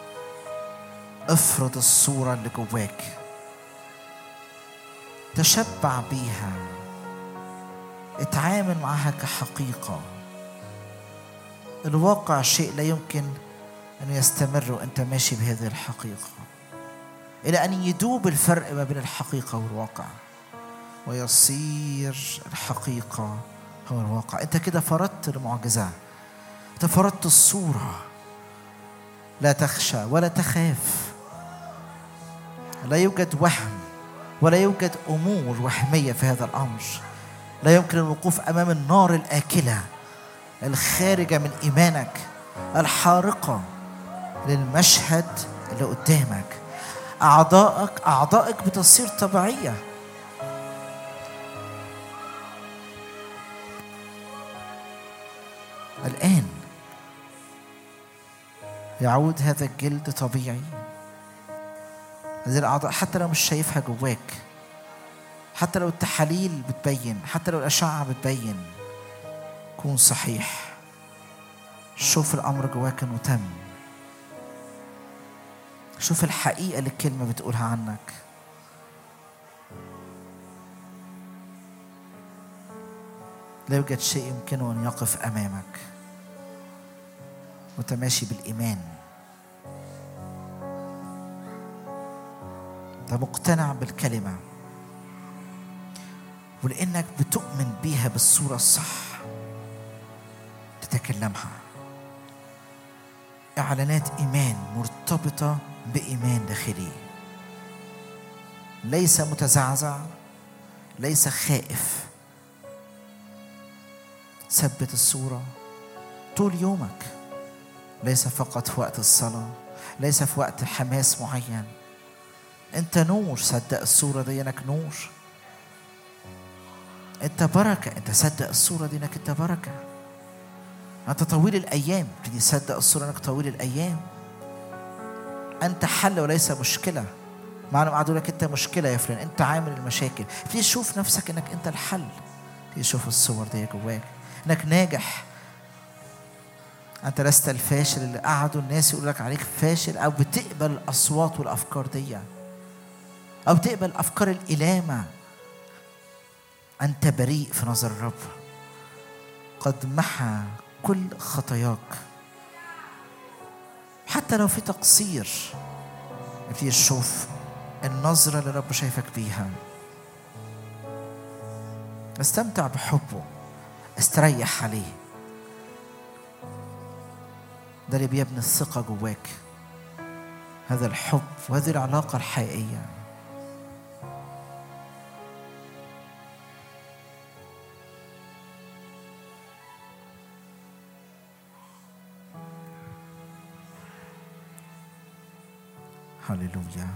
افرض الصوره اللي جواك تشبع بيها اتعامل معها كحقيقه الواقع شيء لا يمكن ان يستمر وانت ماشي بهذه الحقيقه الى ان يدوب الفرق ما بين الحقيقه والواقع ويصير الحقيقه هو الواقع انت كده فرضت المعجزه انت فرضت الصوره لا تخشى ولا تخاف لا يوجد وهم ولا يوجد امور وهميه في هذا الامر لا يمكن الوقوف امام النار الاكله الخارجه من ايمانك الحارقه للمشهد اللي قدامك اعضائك اعضائك بتصير طبيعيه الان يعود هذا الجلد طبيعي هذه الاعضاء حتى لو مش شايفها جواك حتى لو التحاليل بتبين حتى لو الاشعه بتبين كون صحيح شوف الامر جواك انه تم شوف الحقيقه اللي الكلمه بتقولها عنك لا يوجد شيء يمكنه ان يقف امامك متماشي بالايمان انت مقتنع بالكلمه ولانك بتؤمن بيها بالصوره الصح تتكلمها اعلانات ايمان مرتبطه بايمان داخلي ليس متزعزع ليس خائف ثبت الصوره طول يومك ليس فقط في وقت الصلاه ليس في وقت حماس معين انت نور صدق الصوره دي انك نور انت بركه انت صدق الصوره دي انك انت بركه انت طويل الايام تيجي تصدق الصوره انك طويل الايام انت حل وليس مشكله معنى قعدوا لك انت مشكله يا فلان انت عامل المشاكل تيجي تشوف نفسك انك انت الحل تيجي تشوف الصور دي جواك انك ناجح انت لست الفاشل اللي قعدوا الناس يقول لك عليك فاشل او بتقبل الاصوات والافكار دي او بتقبل افكار الالامه انت بريء في نظر الرب قد محى كل خطاياك حتى لو في تقصير في تشوف النظرة اللي رب شايفك بيها استمتع بحبه استريح عليه ده اللي بيبني الثقة جواك هذا الحب وهذه العلاقة الحقيقية هللويا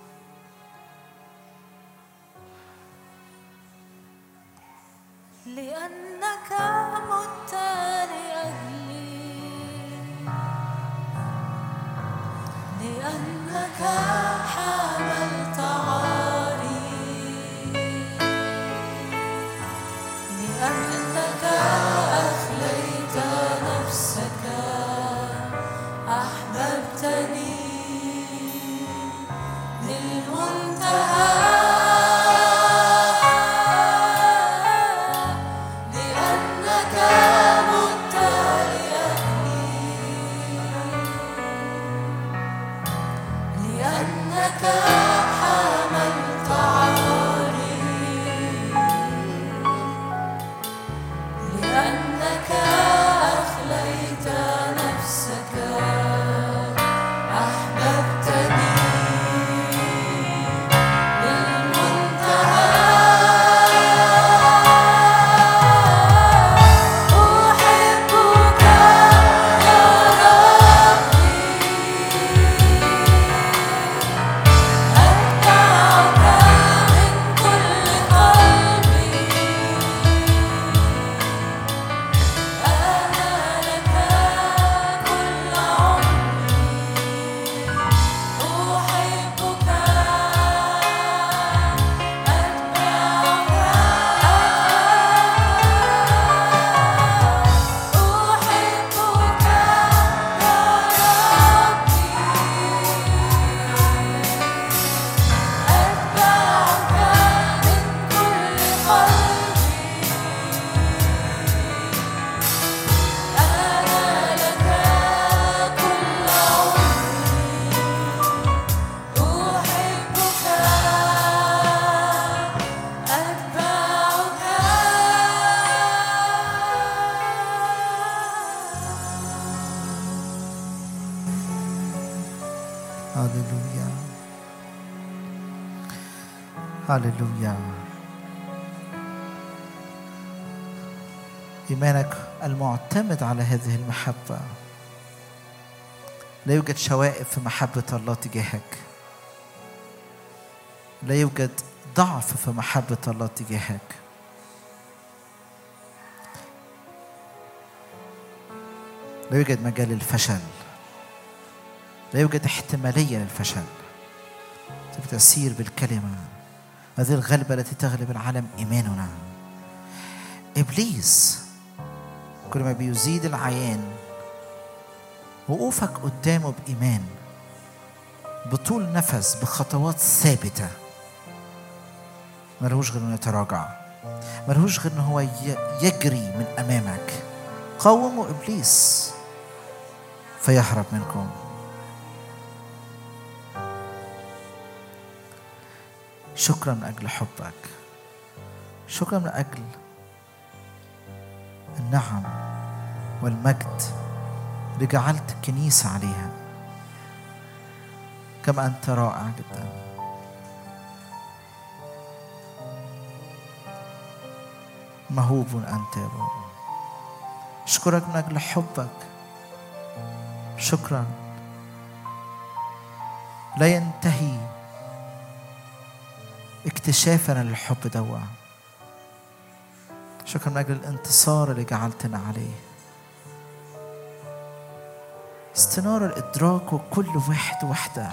لأنك مت لأجلي لأنك حملت عاري لأنك أخليت هللويا إيمانك المعتمد على هذه المحبة لا يوجد شوائب في محبة الله تجاهك لا يوجد ضعف في محبة الله تجاهك لا يوجد مجال للفشل لا يوجد احتمالية للفشل تسير بالكلمة هذه الغلبة التي تغلب العالم إيماننا إبليس كل ما بيزيد العيان وقوفك قدامه بإيمان بطول نفس بخطوات ثابتة ملهوش غير انه يتراجع ملهوش غير ان هو ي- يجري من امامك قاوموا ابليس فيهرب منكم شكرا من اجل حبك شكرا من اجل النعم والمجد اللي جعلت الكنيسه عليها كما انت رائع جدا مهوب انت يا بابا اشكرك من اجل حبك شكرا لا ينتهي اكتشافنا للحب دوا شكرا من اجل الانتصار اللي جعلتنا عليه استنار الادراك وكل واحد وحده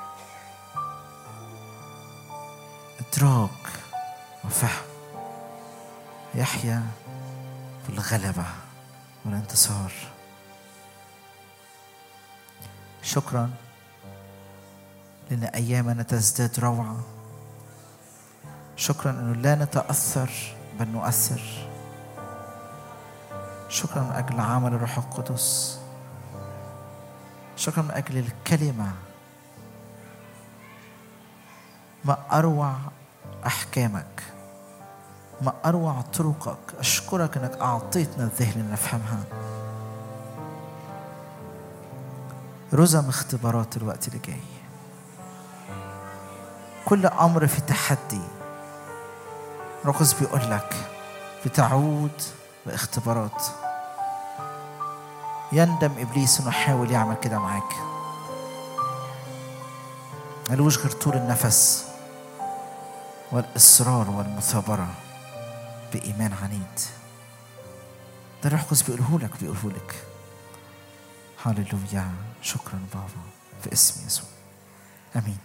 ادراك وفهم يحيا في الغلبه والانتصار شكرا لان ايامنا تزداد روعه شكرا انه لا نتاثر بل نؤثر شكرا من اجل عمل الروح القدس شكرا من اجل الكلمه ما اروع احكامك ما اروع طرقك اشكرك انك اعطيتنا الذهن ان نفهمها رزم اختبارات الوقت اللي جاي كل امر في تحدي رقص بيقول لك بتعود باختبارات يندم ابليس انه حاول يعمل كده معاك ملوش غير طول النفس والاصرار والمثابره بايمان عنيد ده الروح القدس بيقوله لك بيقوله لك هللويا شكرا بابا في اسم يسوع امين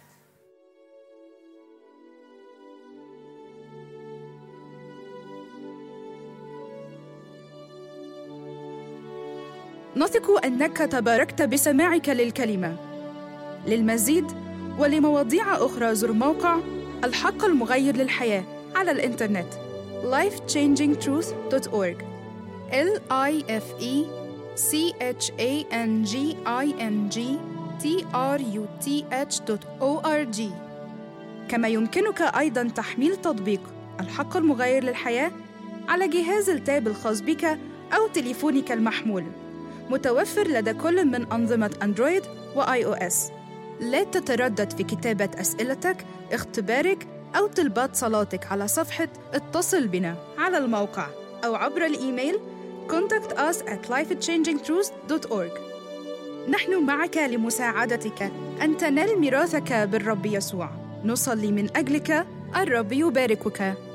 نثق انك تباركت بسماعك للكلمه للمزيد ولمواضيع اخرى زر موقع الحق المغير للحياه على الانترنت lifechangingtruth.org l i f e c h a n g i n g t r u t h o r g كما يمكنك ايضا تحميل تطبيق الحق المغير للحياه على جهاز التاب الخاص بك او تليفونك المحمول متوفر لدى كل من أنظمة أندرويد وآي أو إس. لا تتردد في كتابة أسئلتك، اختبارك أو طلبات صلاتك على صفحة اتصل بنا على الموقع أو عبر الإيميل contact us at lifechangingtruth.org نحن معك لمساعدتك أن تنال ميراثك بالرب يسوع نصلي من أجلك الرب يباركك